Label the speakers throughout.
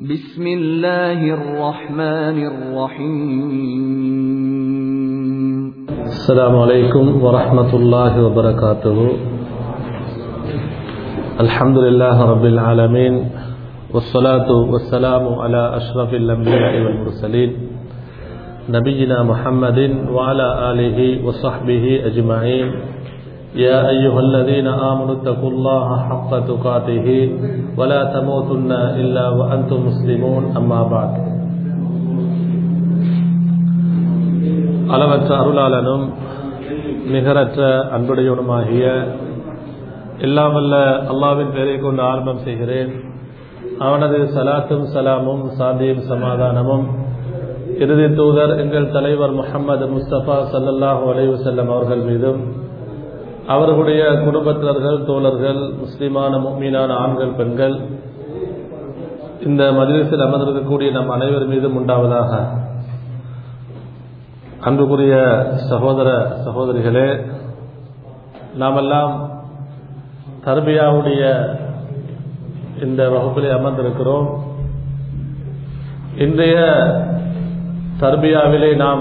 Speaker 1: بسم الله الرحمن الرحيم
Speaker 2: السلام عليكم ورحمة الله وبركاته الحمد لله رب العالمين والصلاة والسلام على أشرف الأنبياء والمرسلين نبينا محمد وعلى آله وصحبه أجمعين يا أيها الذين آمنوا اتقوا الله حق تقاته ولا تموتن إلا وأنتم مسلمون أما بعد அளவற்ற அருளாளனும் நிகரற்ற அன்புடையவனுமாகிய எல்லாமல்ல அல்லாவின் பெயரை கொண்டு ஆரம்பம் செய்கிறேன் அவனது சலாத்தும் சலாமும் சாந்தியும் சமாதானமும் இறுதி தூதர் எங்கள் தலைவர் முகமது முஸ்தபா சல்லல்லாஹு அலைவசல்லம் அவர்கள் மீதும் அவர்களுடைய குடும்பத்தினர்கள் தோழர்கள் முஸ்லிமான மீனான ஆண்கள் பெண்கள் இந்த மதிலத்தில் அமர்ந்திருக்கக்கூடிய நம் அனைவர் மீதும் உண்டாவதாக அன்புக்குரிய சகோதர சகோதரிகளே நாமெல்லாம் தர்பியாவுடைய இந்த வகுப்பிலே அமர்ந்திருக்கிறோம் இன்றைய தர்பியாவிலே நாம்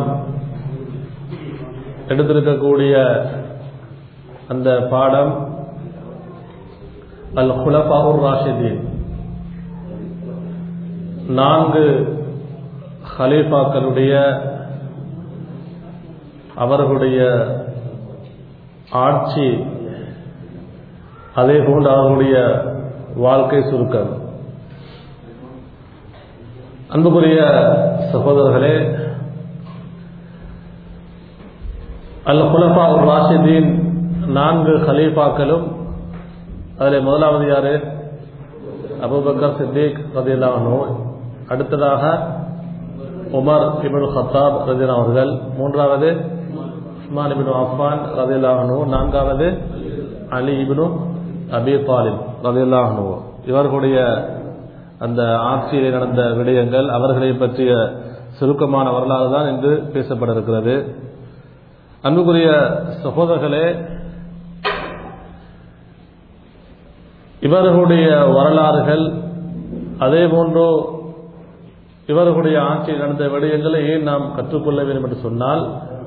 Speaker 2: எடுத்திருக்கக்கூடிய அந்த பாடம் அல் குலபாவுர் ராஷிதீன் நான்கு ஹலீஃபாக்களுடைய அவர்களுடைய ஆட்சி அதே போன்று அவர்களுடைய வாழ்க்கை சுருக்கம் அன்புக்குரிய சகோதரர்களே அல் குலபா ராஷிதீன் நான்கு ஹலீஃபாக்களும் அதில் முதலாவது யாரு அபுபக்கர் சித்திக் ரதிலானோ அடுத்ததாக உமர் இபின் ஹத்தாப் ரதிலா அவர்கள் மூன்றாவது உஸ்மான் இபின் அஃபான் ரதிலானோ நான்காவது அலி இபினு அபி தாலிப் ரதிலானோ இவர்களுடைய அந்த ஆட்சியிலே நடந்த விடயங்கள் அவர்களை பற்றிய சுருக்கமான வரலாறு தான் இன்று பேசப்பட இருக்கிறது அன்புக்குரிய சகோதரர்களே இவர்களுடைய வரலாறுகள் அதே போன்றோ இவர்களுடைய ஆட்சியில் நடந்த விடயங்களை ஏன் நாம் கற்றுக்கொள்ள வேண்டும் என்று சொன்னால்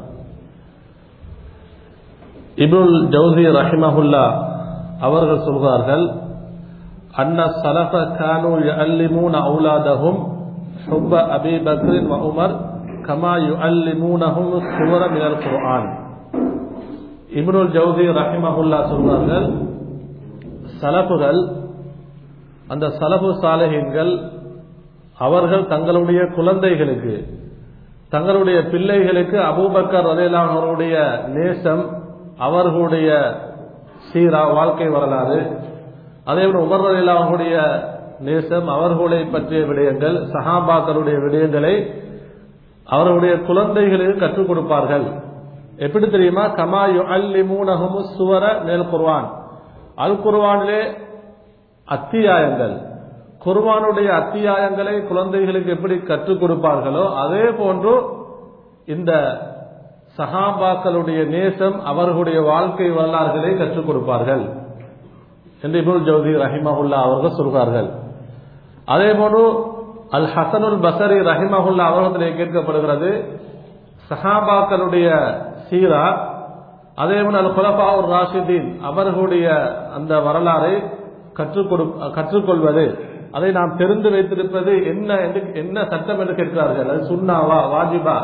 Speaker 2: இபுல் ஜவுதி ரஹிமஹுல்லா அவர்கள் சொல்கிறார்கள் அன்ன சலஃப கானு யஅல்லிமூன அவுலாதஹும் ஹுப்ப அபி பக்ரின் வ உமர் கமா யுஅல்லிமூனஹும் சுவர மினல் குர்ஆன் இப்னுல் ஜவுதி ரஹிமஹுல்லா சொல்வார்கள் சலஃபுகள் அந்த சலபு சாலகீன்கள் அவர்கள் தங்களுடைய குழந்தைகளுக்கு தங்களுடைய பிள்ளைகளுக்கு அபூபக்கர் ரதையிலான அவர்களுடைய நேசம் அவர்களுடைய சீரா வாழ்க்கை வரலாறு அதே போல உமர் ரதையிலா அவர்களுடைய நேசம் அவர்களை பற்றிய விடயங்கள் சஹாபாக்களுடைய விடயங்களை அவர்களுடைய குழந்தைகளுக்கு கற்றுக் கொடுப்பார்கள் எப்படி தெரியுமா கமா யு அல்லிமூனஹமு சுவர மேல் குர்வான் அல் குர்வானிலே அத்தியாயங்கள் குர்வானுடைய அத்தியாயங்களை குழந்தைகளுக்கு எப்படி கற்றுக் கொடுப்பார்களோ அதே போன்று இந்த சஹாபாக்களுடைய நேசம் அவர்களுடைய வாழ்க்கை வரலாறுகளை கற்றுக் கொடுப்பார்கள் என்று இபுல் ஜவுதி ரஹிமஹுல்லா அவர்கள் சொல்கிறார்கள் அதே போன்று அல் ஹசனுல் பசரி ரஹிமஹுல்லா அவர்களிலே கேட்கப்படுகிறது சஹாபாக்களுடைய சீரா அதே போல அல் குலபாவுர் ராஷிதீன் அவர்களுடைய அந்த வரலாறை கற்றுக் கொடு கற்றுக்கொள்வது அதை நாம் தெரிந்து வைத்திருப்பது என்ன என்று என்ன சட்டம் என்று கேட்கிறார்கள் அது சுண்ணாவா வாஜிபா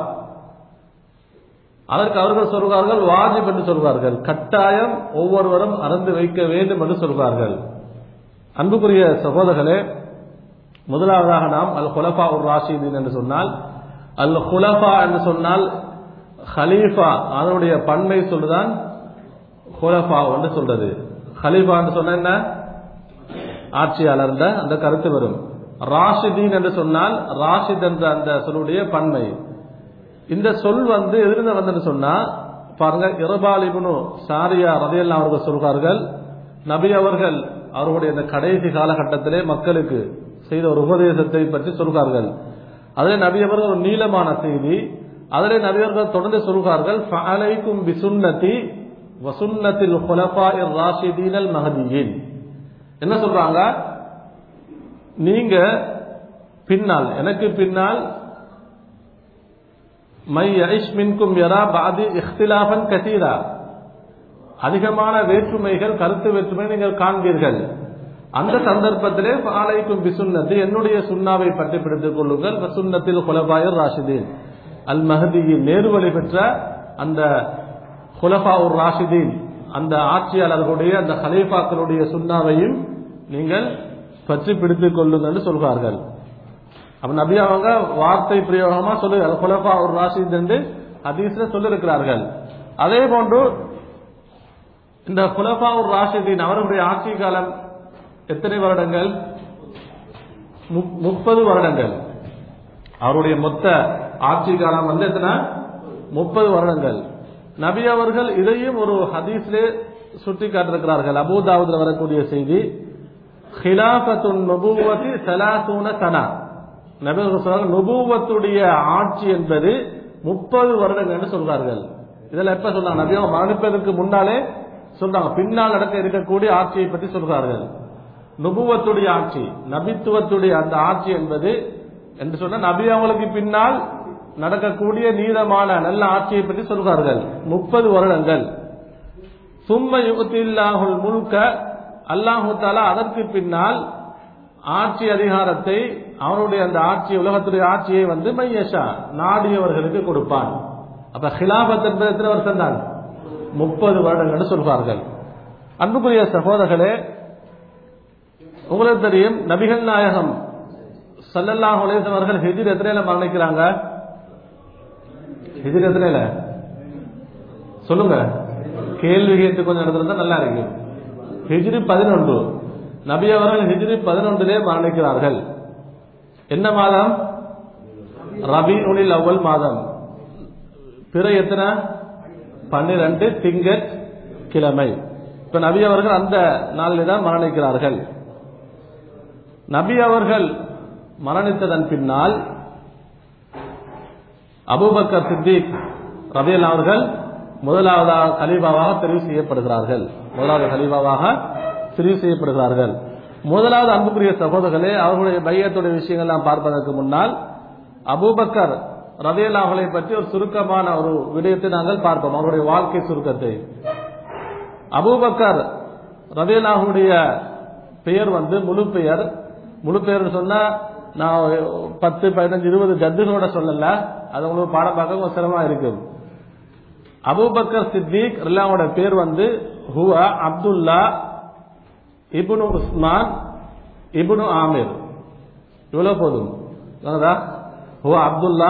Speaker 2: அதற்கு அவர்கள் சொல்வார்கள் வாஜிப் என்று சொல்வார்கள் கட்டாயம் ஒவ்வொருவரும் அறந்து வைக்க வேண்டும் என்று சொல்வார்கள் அன்புக்குரிய சகோதரர்களே முதலாவதாக நாம் அல் குலஃபா உர் ராஷிதீன் என்று சொன்னால் அல் குலஃபா என்று சொன்னால் ஹலீஃபா அதனுடைய பன்மை சொல்லுதான் ஹுலஃபா என்று சொல்றது ஹலீஃபா என்று சொன்ன என்ன ஆட்சியாளர் அந்த கருத்து வரும் ராஷிதீன் என்று சொன்னால் ராஷித் என்ற அந்த சொல்லுடைய பன்மை இந்த சொல் வந்து எதிர்ந்து வந்து சொன்னா பாருங்க இரபாலிபுனு சாரியா ரதையெல்லாம் அவர்கள் சொல்கிறார்கள் நபி அவர்கள் அவர்களுடைய இந்த கடைசி காலகட்டத்திலே மக்களுக்கு செய்த ஒரு உபதேசத்தை பற்றி சொல்கிறார்கள் அதிலே நபி அவர்கள் ஒரு நீளமான செய்தி அதிலே நபியர்கள் தொடர்ந்து சொல்கிறார்கள் ஃபஅலைக்கும் பிசுன்னதி வசுன்னத்தில் ஹுலஃபாஇர் ராஷிதீனல் மஹதியின் என்ன சொல்றாங்க நீங்க பின்னால் எனக்கு பின்னால் மை ஐஷ் மின்கும் யரா பாதி இஹ்திலாஃபன் கசீரா அதிகமான வேற்றுமைகள் கருத்து வேற்றுமை நீங்கள் காண்பீர்கள் அந்த சந்தர்ப்பத்திலே ஆலைக்கும் பிசுன்னத்து என்னுடைய சுண்ணாவை பற்றி பிடித்துக் கொள்ளுங்கள் சுன்னத்தில் குலபாயர் ராஷிதீன் அல் மஹதியின் நேர்வழி பெற்ற அந்த குலபா உர் ராஷிதீன் அந்த ஆட்சியாளர்களுடைய அந்த ஹலீஃபாக்களுடைய சுண்ணாவையும் நீங்கள் பற்றி பிடித்துக் கொள்ளுங்கள் என்று சொல்கிறார்கள் அப்ப நபி அவங்க வார்த்தை பிரயோகமா சொல்லு குலபா ஒரு ராஷித் என்று ஹதீஸ்ல சொல்லிருக்கிறார்கள் அதே போன்று இந்த குலபா ஒரு ராஷிதீன் அவர்களுடைய ஆட்சி காலம் எத்தனை வருடங்கள் முப்- முப்பது வருடங்கள் அவருடைய மொத்த ஆட்சி காலம் வந்து எத்தனை முப்பது வருடங்கள் நபி அவர்கள் இதையும் ஒரு ஹதீஸ்லே சுட்டி காட்டிருக்கிறார்கள் அபூதாவுதுல வரக்கூடிய செய்தி ஹிலாபத்துன் நுபுவதி சலாசூன சனா நபி அவர்கள் சொல்றாங்க, நுபுவத்துடைய ஆட்சி என்பது முப்பது வருடங்கள் என்று சொல்றார்கள் இதெல்லாம் எப்ப சொன்னாங்க நபி அவங்க மரணிப்பதற்கு முன்னாலே சொல்றாங்க பின்னால் நடக்க இருக்கக்கூடிய ஆட்சியை பற்றி சொல்கிறார்கள் நுபுவத்துடைய ஆட்சி நபித்துவத்துடைய அந்த ஆட்சி என்பது என்று சொன்னா நபி அவங்களுக்கு பின்னால் நடக்கக்கூடிய நீதமான நல்ல ஆட்சியை பற்றி சொல்கிறார்கள் முப்பது வருடங்கள் சும்ம யுகத்தில்லாஹுல் முழுக்க அல்லாஹு தாலா அதற்கு பின்னால் ஆட்சி அதிகாரத்தை அவனுடைய அந்த ஆட்சி உலகத்துடைய ஆட்சியை வந்து மையஷா நாடியவர்களுக்கு கொடுப்பான் அப்ப ஹிலாபத் என்பது எத்தனை வருஷம் தான் முப்பது வருடங்கள் சொல்வார்கள் அன்புக்குரிய சகோதரர்களே உங்களுக்கு தெரியும் நபிகள் நாயகம் சல்லல்லாஹு அலைஹி வஸல்லம் அவர்கள் ஹிஜ்ர் எத்தனையில மரணிக்கிறாங்க ஹிஜ்ர் எத்தனையில சொல்லுங்க கேள்வி கேட்டு கொஞ்சம் நடந்திருந்தா நல்லா இருக்கும் ஹிஜ்ரி பதினொன்று நபி அவர்கள் ஹிஜ்ரி பதினொன்றிலே மரணிக்கிறார்கள் என்ன மாதம் ரபி உனில் அவ்வல் மாதம் பிற எத்தனை பன்னிரண்டு திங்கட் கிழமை இப்ப நபி அவர்கள் அந்த நாளில் தான் மரணிக்கிறார்கள் நபி அவர்கள் மரணித்ததன் பின்னால் அபூபக்கர் சித்திக் ரபியல் அவர்கள் முதலாவதாக கலீபாவாக தெரிவு செய்யப்படுகிறார்கள் முதலாவது கலீபாவாக தெரிவு செய்யப்படுகிறார்கள் முதலாவது அன்புக்குரிய சகோதரர்களே அவர்களுடைய பையத்துடைய விஷயங்கள் நாம் பார்ப்பதற்கு முன்னால் அபூபக்கர் ரபியல் அவர்களை பற்றி ஒரு சுருக்கமான ஒரு விடயத்தை நாங்கள் பார்ப்போம் அவருடைய வாழ்க்கை சுருக்கத்தை அபூபக்கர் ரபியலாஹுடைய பெயர் வந்து முழு பெயர் முழு பெயர் சொன்னா நான் பத்து பதினஞ்சு இருபது ஜத்துகளோட சொல்லல அது உங்களுக்கு பாடம் பார்க்க கொஞ்சம் சிரமமா இருக்கும் அபூபக்கர் சித்திக் அல்லாவோட பேர் வந்து ஹுவ அப்துல்லா இப்னு உஸ்மான் இப்னு ஆமிர் இவ்வளவு போதும் என்னதா? ஹுவ அப்துல்லா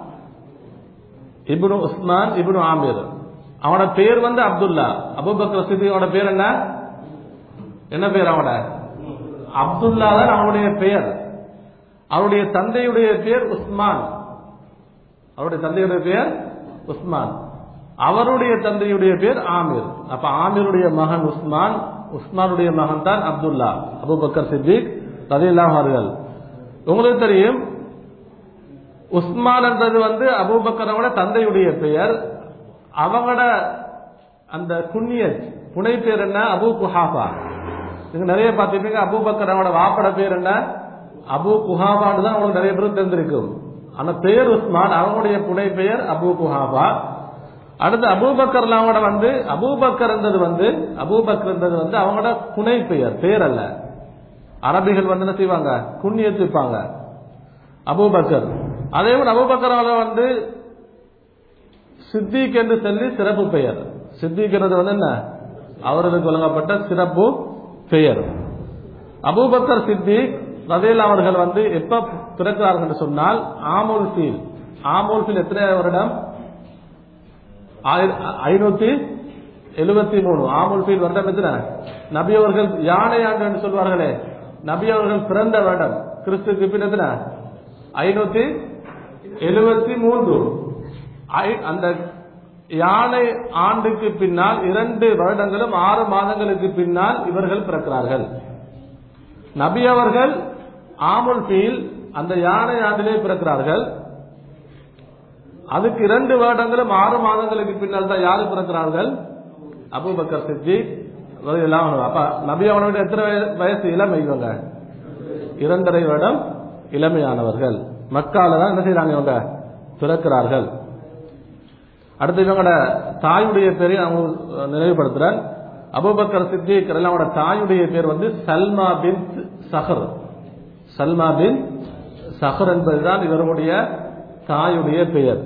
Speaker 2: இப்னு உஸ்மான் இப்னு ஆமிர் அவனோட பேர் வந்து அப்துல்லா அபூபக்கர் சித்திகோட பேர் என்ன என்ன பேர் அவனோட அப்துல்லா தான் அவனுடைய பெயர் அவருடைய தந்தையுடைய பேர் உஸ்மான் அவருடைய தந்தையுடைய பேர் உஸ்மான் அவருடைய தந்தையுடைய பேர் ஆமிர் அப்ப ஆமிருடைய மகன் உஸ்மான் உஸ்மானுடைய மகன் தான் அப்துல்லா அபுபக்கர் சித்திக் ரதியல்லாஹு அவர்கள் உங்களுக்கு தெரியும் உஸ்மான் என்றது வந்து அபூபக்கரோட தந்தையுடைய பெயர் அவங்களோட அந்த குன்னியத் புனை பேர் என்ன அபு குஹாஃபா நீங்க நிறைய பார்த்திருப்பீங்க அபூபக்கர் அவனோட வாப்பட பேர் என்ன அபு குஹாபான்னு தான் உங்களுக்கு நிறைய பேருக்கு தெரிஞ்சிருக்கும் ஆனா பெயர் உஸ்மான் அவங்களுடைய புனை பெயர் அபு குஹாபா அடுத்து அபூபக்கர் அவங்களோட வந்து அபூபக்கர் என்றது வந்து அபூபக்கர் என்றது வந்து அவங்களோட புனை பெயர் பெயர் அல்ல அரபிகள் வந்து என்ன செய்வாங்க குண்ணியத்து வைப்பாங்க அபூபக்கர் அதே மாதிரி அபூபக்கர் அவங்க வந்து சித்திக் என்று சொல்லி சிறப்பு பெயர் சித்திக்கிறது வந்து என்ன அவர்களுக்கு வழங்கப்பட்ட சிறப்பு பெயர் அபூபக்கர் சித்திக் ரதேல் அவர்கள் வந்து எப்ப பிறக்கிறார்கள் என்று சொன்னால் ஆமோல் ஃபீல் ஆமோல் ஃபீல் எத்தனை வருடம் ஐநூத்தி எழுபத்தி மூணு ஆமுல் ஃபீல் வருடம் எத்தனை நபி அவர்கள் யானை ஆண்டு என்று சொல்வார்களே நபி அவர்கள் பிறந்த வருடம் கிறிஸ்துக்கு பின் எத்தனை ஐநூத்தி எழுபத்தி மூன்று ஐ- அந்த யானை ஆண்டுக்கு பின்னால் இரண்டு வருடங்களும் ஆறு மாதங்களுக்கு பின்னால் இவர்கள் பிறக்கிறார்கள் நபி அவர்கள் ஆமுல் ஃபீல் அந்த யானை ஆண்டிலே பிறக்கிறார்கள் அதுக்கு இரண்டு வருடங்களும் ஆறு மாதங்களுக்கு பின்னால் தான் யாரு பிறக்கிறார்கள் அபூபக்கர் சித்திக் ரலியல்லாஹு அன்ஹு. அப்ப நபி அவனோட எத்தனை வய- வயசு இளமை இவங்க இரண்டரை வருடம் இளமையானவர்கள் மக்கால தான் என்ன செய்யறாங்க இவங்க பிறக்கிறார்கள் அடுத்து இவங்களோட தாயுடைய பேரை அவங்க நினைவுபடுத்துறேன் அபுபக்கர் சித்திக் அவங்களோட தாயுடைய பேர் வந்து சல்மா பின் சஹர் சல்மா பின் சஹர் என்பதுதான் இவர்களுடைய தாயுடைய பெயர்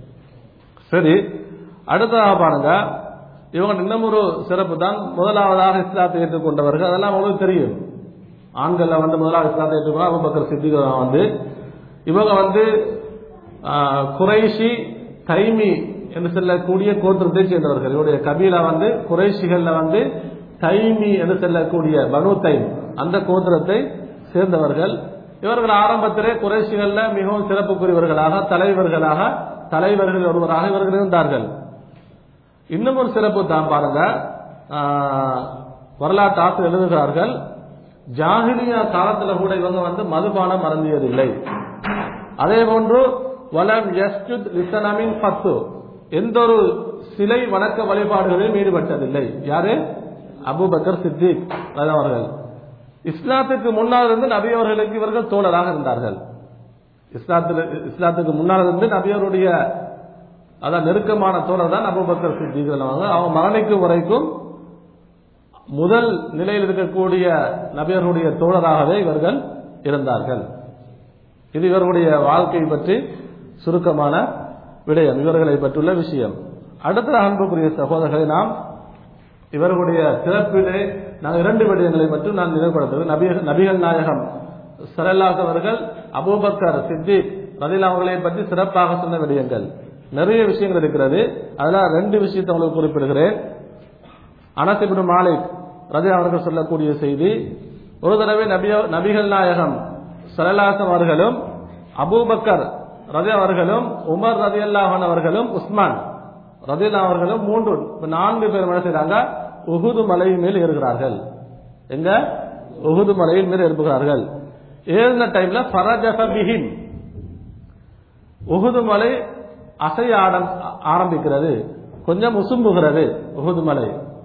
Speaker 2: சரி அடுத்ததாக பாருங்க இவங்க இன்னும் ஒரு சிறப்பு தான் முதலாவதாக இஸ்லாத்தை ஏற்றுக்கொண்டவர்கள் அதெல்லாம் அவங்களுக்கு தெரியும் ஆண்கள்ல வந்து முதலாவது இஸ்லாத்தை ஏற்றுக்கொள்ள அபுபக்கர் சித்திக் வந்து இவங்க வந்து ஆஹ், குறைஷி தைமி என்று சொல்லக்கூடிய கோத்திரத்தை சேர்ந்தவர்கள் இவருடைய கபீலா வந்து குறைஷிகள்ல வந்து தைமி என்று சொல்லக்கூடிய பனு தைம் அந்த கோத்திரத்தை சேர்ந்தவர்கள் இவர்கள் ஆரம்பத்திலே குறைஷிகள்ல மிகவும் சிறப்புக்குரியவர்களாக தலைவர்களாக தலைவர்கள் ஒருவராக இவர்கள் இருந்தார்கள் இன்னும் ஒரு சிறப்பு தான் பாருங்க ஆஹ், வரலாற்று ஆசிரியர் எழுதுகிறார்கள் ஜாகிலியா காலத்துல கூட இவங்க வந்து மதுபானம் அருந்தியதில்லை அதே போன்று வலம் யஸ்ஜுத் லிசனமின் பத்து எந்த ஒரு சிலை வணக்க வழிபாடுகளிலும் ஈடுபட்டதில்லை யாரு அபூபக்கர் சித்திக் அவர்கள் இஸ்லாத்துக்கு முன்னால் இருந்து நபி அவர்களுக்கு இவர்கள் தோழராக இருந்தார்கள் இஸ்லாத்தில் இஸ்லாத்துக்கு முன்னால் இருந்து நபியருடைய அதான் நெருக்கமான தோழர் தான் அபூபக்கர் சித்திக் அவங்க அவங்க மரணிக்கும் வரைக்கும் முதல் நிலையில் இருக்கக்கூடிய நபியர்களுடைய தோழராகவே இவர்கள் இருந்தார்கள் இது இவர்களுடைய வாழ்க்கை பற்றி சுருக்கமான விடயம் இவர்களை பற்றியுள்ள விஷயம் அடுத்த அன்புக்குரிய சகோதரர்களை நாம் இவர்களுடைய சிறப்பிலே நாங்கள் இரண்டு விடயங்களை மட்டும் நான் நினைவுபடுத்துவது நபிகள் நபிகள் நாயகம் சரல்லாஸ் அவர்கள் அபூபக்கர் சித்திக் ரதில் அவர்களை பற்றி சிறப்பாக சொன்ன விடயங்கள் நிறைய விஷயங்கள் இருக்கிறது அதெல்லாம் ரெண்டு விஷயத்தை உங்களுக்கு குறிப்பிடுகிறேன் அனசிபின் மாலிக் ரதி அவர்கள் சொல்லக்கூடிய செய்தி ஒரு தடவை நபி நபிகள் நாயகம் சரலாசம் அவர்களும் அபூபக்கர் ரதி அவர்களும் உமர் ரதி அல்லாஹன் அவர்களும் உஸ்மான் ரதி அவர்களும் மூன்று நான்கு பேர் என்ன செய்றாங்க உகுது மலையின் மேல் ஏறுகிறார்கள் எங்க உகுது மலையின் மேல் ஏறுகிறார்கள் ஏறின டைம்ல ஃபரஜஃப பிஹிம் உகுது மலை அசைய ஆரம்- ஆரம்பிக்கிறது கொஞ்சம் உசும்புகிறது உகுது மலை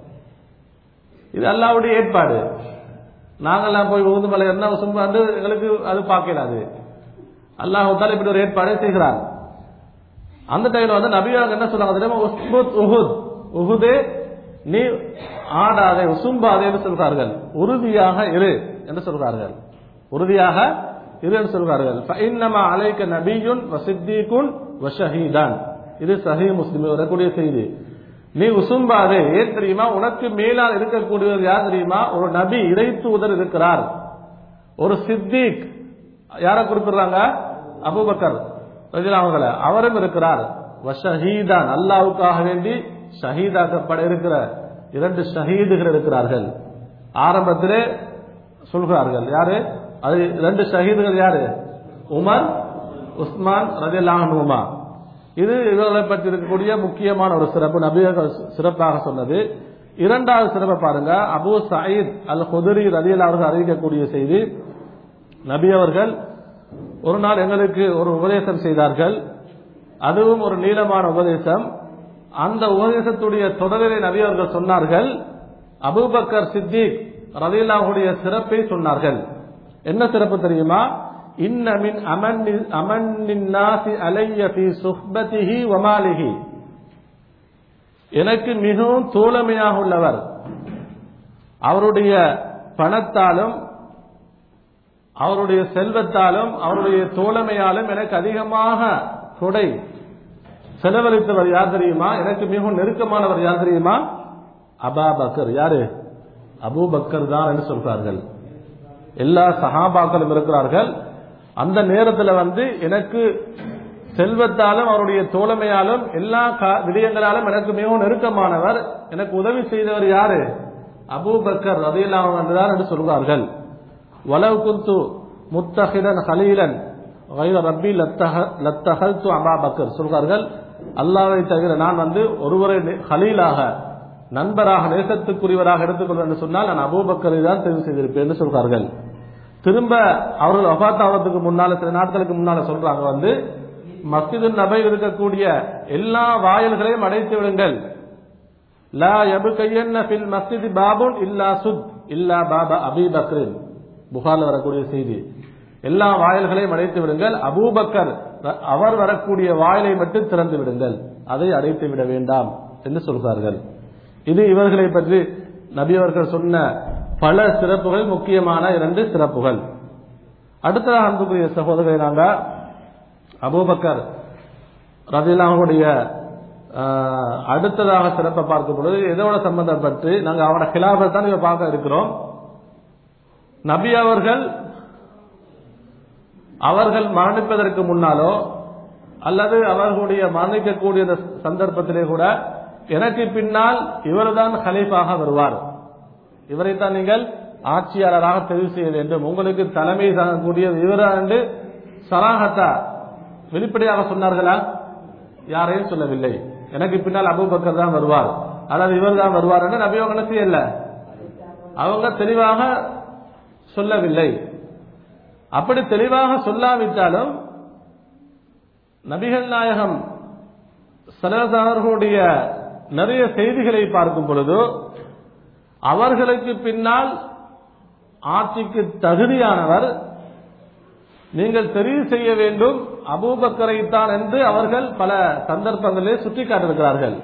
Speaker 2: இது அல்லாவுடைய ஏற்பாடு நாங்கெல்லாம் போய் உகுது மலை என்ன உசும்பு வந்து எங்களுக்கு அது பார்க்கலாது அல்லாஹ் இப்படி ஒரு ஏற்பாடை செய்கிறார் அந்த டைம்ல வந்து நபியாக என்ன சொல்றாங்க தெரியுமா உஸ்புத் உஹுத் உஹுதே நீ ஆடாதே உசும்பாதே என்று சொல்கிறார்கள் உறுதியாக இரு என்று சொல்கிறார்கள் உறுதியாக இரு என்று சொல்கிறார்கள் ஃபஇன்னமா அலைக்க நபியுன் வசித்தீகுன் வஷஹீதான் இது சஹீ முஸ்லிம் வரக்கூடிய செய்தி நீ உசும்பாதே ஏன் தெரியுமா உனக்கு மேலால் இருக்கக்கூடியவர் யார் தெரியுமா ஒரு நபி இறை தூதர் இருக்கிறார் ஒரு சித்திக் யார குறிப்பிடுறாங்க அபூபக்கர் ரலியல்லாஹு அவங்கள அவரும் இருக்கிறார் வஷஹீதான் அல்லாஹ்வுக்காக வேண்டி ஷஹீதாக்கப்பட இருக்கிற இரண்டு ஷஹீதுகள் இருக்கிறார்கள் ஆரம்பத்திலே சொல்கிறார்கள் யாரு அது ரெண்டு ஷஹீதுகள் யாரு உமர் உஸ்மான் ரலியல்லாஹு உமா இது இவர்களை பற்றி இருக்கக்கூடிய முக்கியமான ஒரு சிறப்பு நபியர்கள் சிறப்பாக சொன்னது இரண்டாவது சிறப்பை பாருங்க அபூ சயீத் அல் ஹுதுரி ரலியல்லாஹு அவர்கள் அறிவிக்கக்கூடிய செய்தி நபி அவர்கள் ஒரு நாள் எங்களுக்கு ஒரு உபதேசம் செய்தார்கள் அதுவும் ஒரு நீளமான உபதேசம் அந்த உபதேசத்துடைய தொடரிலே நபி அவர்கள் சொன்னார்கள் அபூபக்கர் சித்திக் ரலியல்லாஹுடைய சிறப்பை சொன்னார்கள் என்ன சிறப்பு தெரியுமா இன்ன மின் அமன்னி அமன்னின் நாசி அலைய ஃபீ சுஹ்பதிஹி வமாலிஹி எனக்கு மிகவும் தோழமையாக உள்ளவர் அவருடைய பணத்தாலும் அவருடைய செல்வத்தாலும் அவருடைய தோழமையாலும் எனக்கு அதிகமாக கொடை செலவழித்தவர் யார் தெரியுமா எனக்கு மிகவும் நெருக்கமானவர் யார் தெரியுமா அபாபக்கர் யாரு அபூபக்கர் தான் என்று சொல்கிறார்கள் எல்லா சஹாபாக்களும் இருக்கிறார்கள் அந்த நேரத்தில் வந்து எனக்கு செல்வத்தாலும் அவருடைய தோழமையாலும் எல்லா கா- விடயங்களாலும் எனக்கு மிகவும் நெருக்கமானவர் எனக்கு உதவி செய்தவர் யாரு அபூபக்கர் ரதியல்லாஹு என்றுதான் என்று சொல்கிறார்கள் வலவ் குந்து முத்தஹிதன் ஹலீலன் غير ரப்பி லத்தஹல்து அபா பக்கர் சொல்கிறார்கள் அல்லாவை தவிர நான் வந்து ஒருவரை நே- ஹலீலாக நண்பராக நேசத்துக்குரியவராக எடுத்துக்கொள்வேன் என்று சொன்னால் நான் அபூபக்கரை தான் தெரிவு செய்திருப்பேன் என்று சொல்கிறார்கள் திரும்ப அவர்கள் வஃபாத் ஆவதற்கு முன்னால சில நாட்களுக்கு முன்னால சொல்றாங்க வந்து மஸ்ஜிது நபை இருக்கக்கூடிய எல்லா வாயில்களையும் அடைத்து விடுங்கள் லா யபுகையன்ன ஃபில் மஸ்ஜிதி பாபுன் இல்லா சுத் இல்லா பாபா அபி பக்ரின் புகார்ல வரக்கூடிய செய்தி எல்லா வாயில்களையும் அடைத்து விடுங்கள் அபூபக்கர் அவர் வரக்கூடிய வாயிலை மட்டும் திறந்து விடுங்கள் அதை அடைத்து விட வேண்டாம் என்று சொல்கிறார்கள் இது இவர்களை பற்றி நபி அவர்கள் சொன்ன பல சிறப்புகள் முக்கியமான இரண்டு சிறப்புகள் அடுத்ததாக அன்புக்குரிய சகோதரரை நாங்க அபூபக்கர் ரதிலாவுடைய அடுத்ததாக சிறப்பை பார்க்கும் பொழுது எதோட சம்பந்தப்பட்டு நாங்க அவனோட கிலாபத்தை தான் இவ பார்க்க இருக்கிறோம் நபி அவர்கள் அவர்கள் மரணிப்பதற்கு முன்னாலோ அல்லது அவர்களுடைய மரணிக்கக்கூடிய இந்த சந்தர்ப்பத்திலே கூட எனக்கு பின்னால் இவர்தான் ஹலீஃபாக வருவார் இவரைத்தான் நீங்கள் ஆட்சியாளராக தெரிவு செய்ய வேண்டும் உங்களுக்கு தலைமை தாங்கக்கூடிய இவரா என்று சராகத்தா வெளிப்படையாக சொன்னார்களா யாரையும் சொல்லவில்லை எனக்கு பின்னால் அபுபக்கர் தான் வருவார் அல்லது இவர் தான் வருவார் என்று நபி அவங்க செய்யல அவங்க தெளிவாக சொல்லவில்லை அப்படி தெளிவாக சொல்லாவிட்டாலும் நபிகள் நாயகம் சரதாரர்களுடைய நிறைய செய்திகளை பார்க்கும் பொழுது அவர்களுக்கு பின்னால் ஆட்சிக்கு தகுதியானவர் நீங்கள் தெரிவு செய்ய வேண்டும் அபூபக்கரைத்தான் என்று அவர்கள் பல சந்தர்ப்பங்களிலே சுட்டிக்காட்டிருக்கிறார்கள்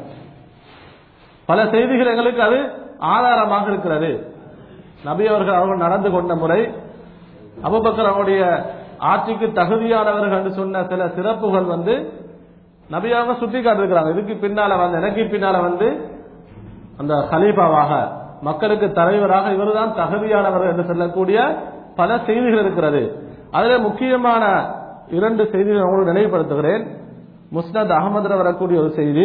Speaker 2: பல செய்திகள் எங்களுக்கு அது ஆதாரமாக இருக்கிறது நபி அவர்கள் அவர்கள் நடந்து கொண்ட முறை அபுபக்கர் அவருடைய ஆட்சிக்கு தகுதியானவர்கள் என்று சொன்ன சில சிறப்புகள் வந்து நபியாக சுட்டி காட்டிருக்கிறாங்க இதுக்கு பின்னால வந்து எனக்கு பின்னால வந்து அந்த ஹலீஃபாவாக மக்களுக்கு தலைவராக இவர்தான் தகுதியானவர் என்று சொல்லக்கூடிய பல செய்திகள் இருக்கிறது அதுல முக்கியமான இரண்டு செய்திகள் உங்களுக்கு நினைவுபடுத்துகிறேன் முஸ்னத் அகமதுல வரக்கூடிய ஒரு செய்தி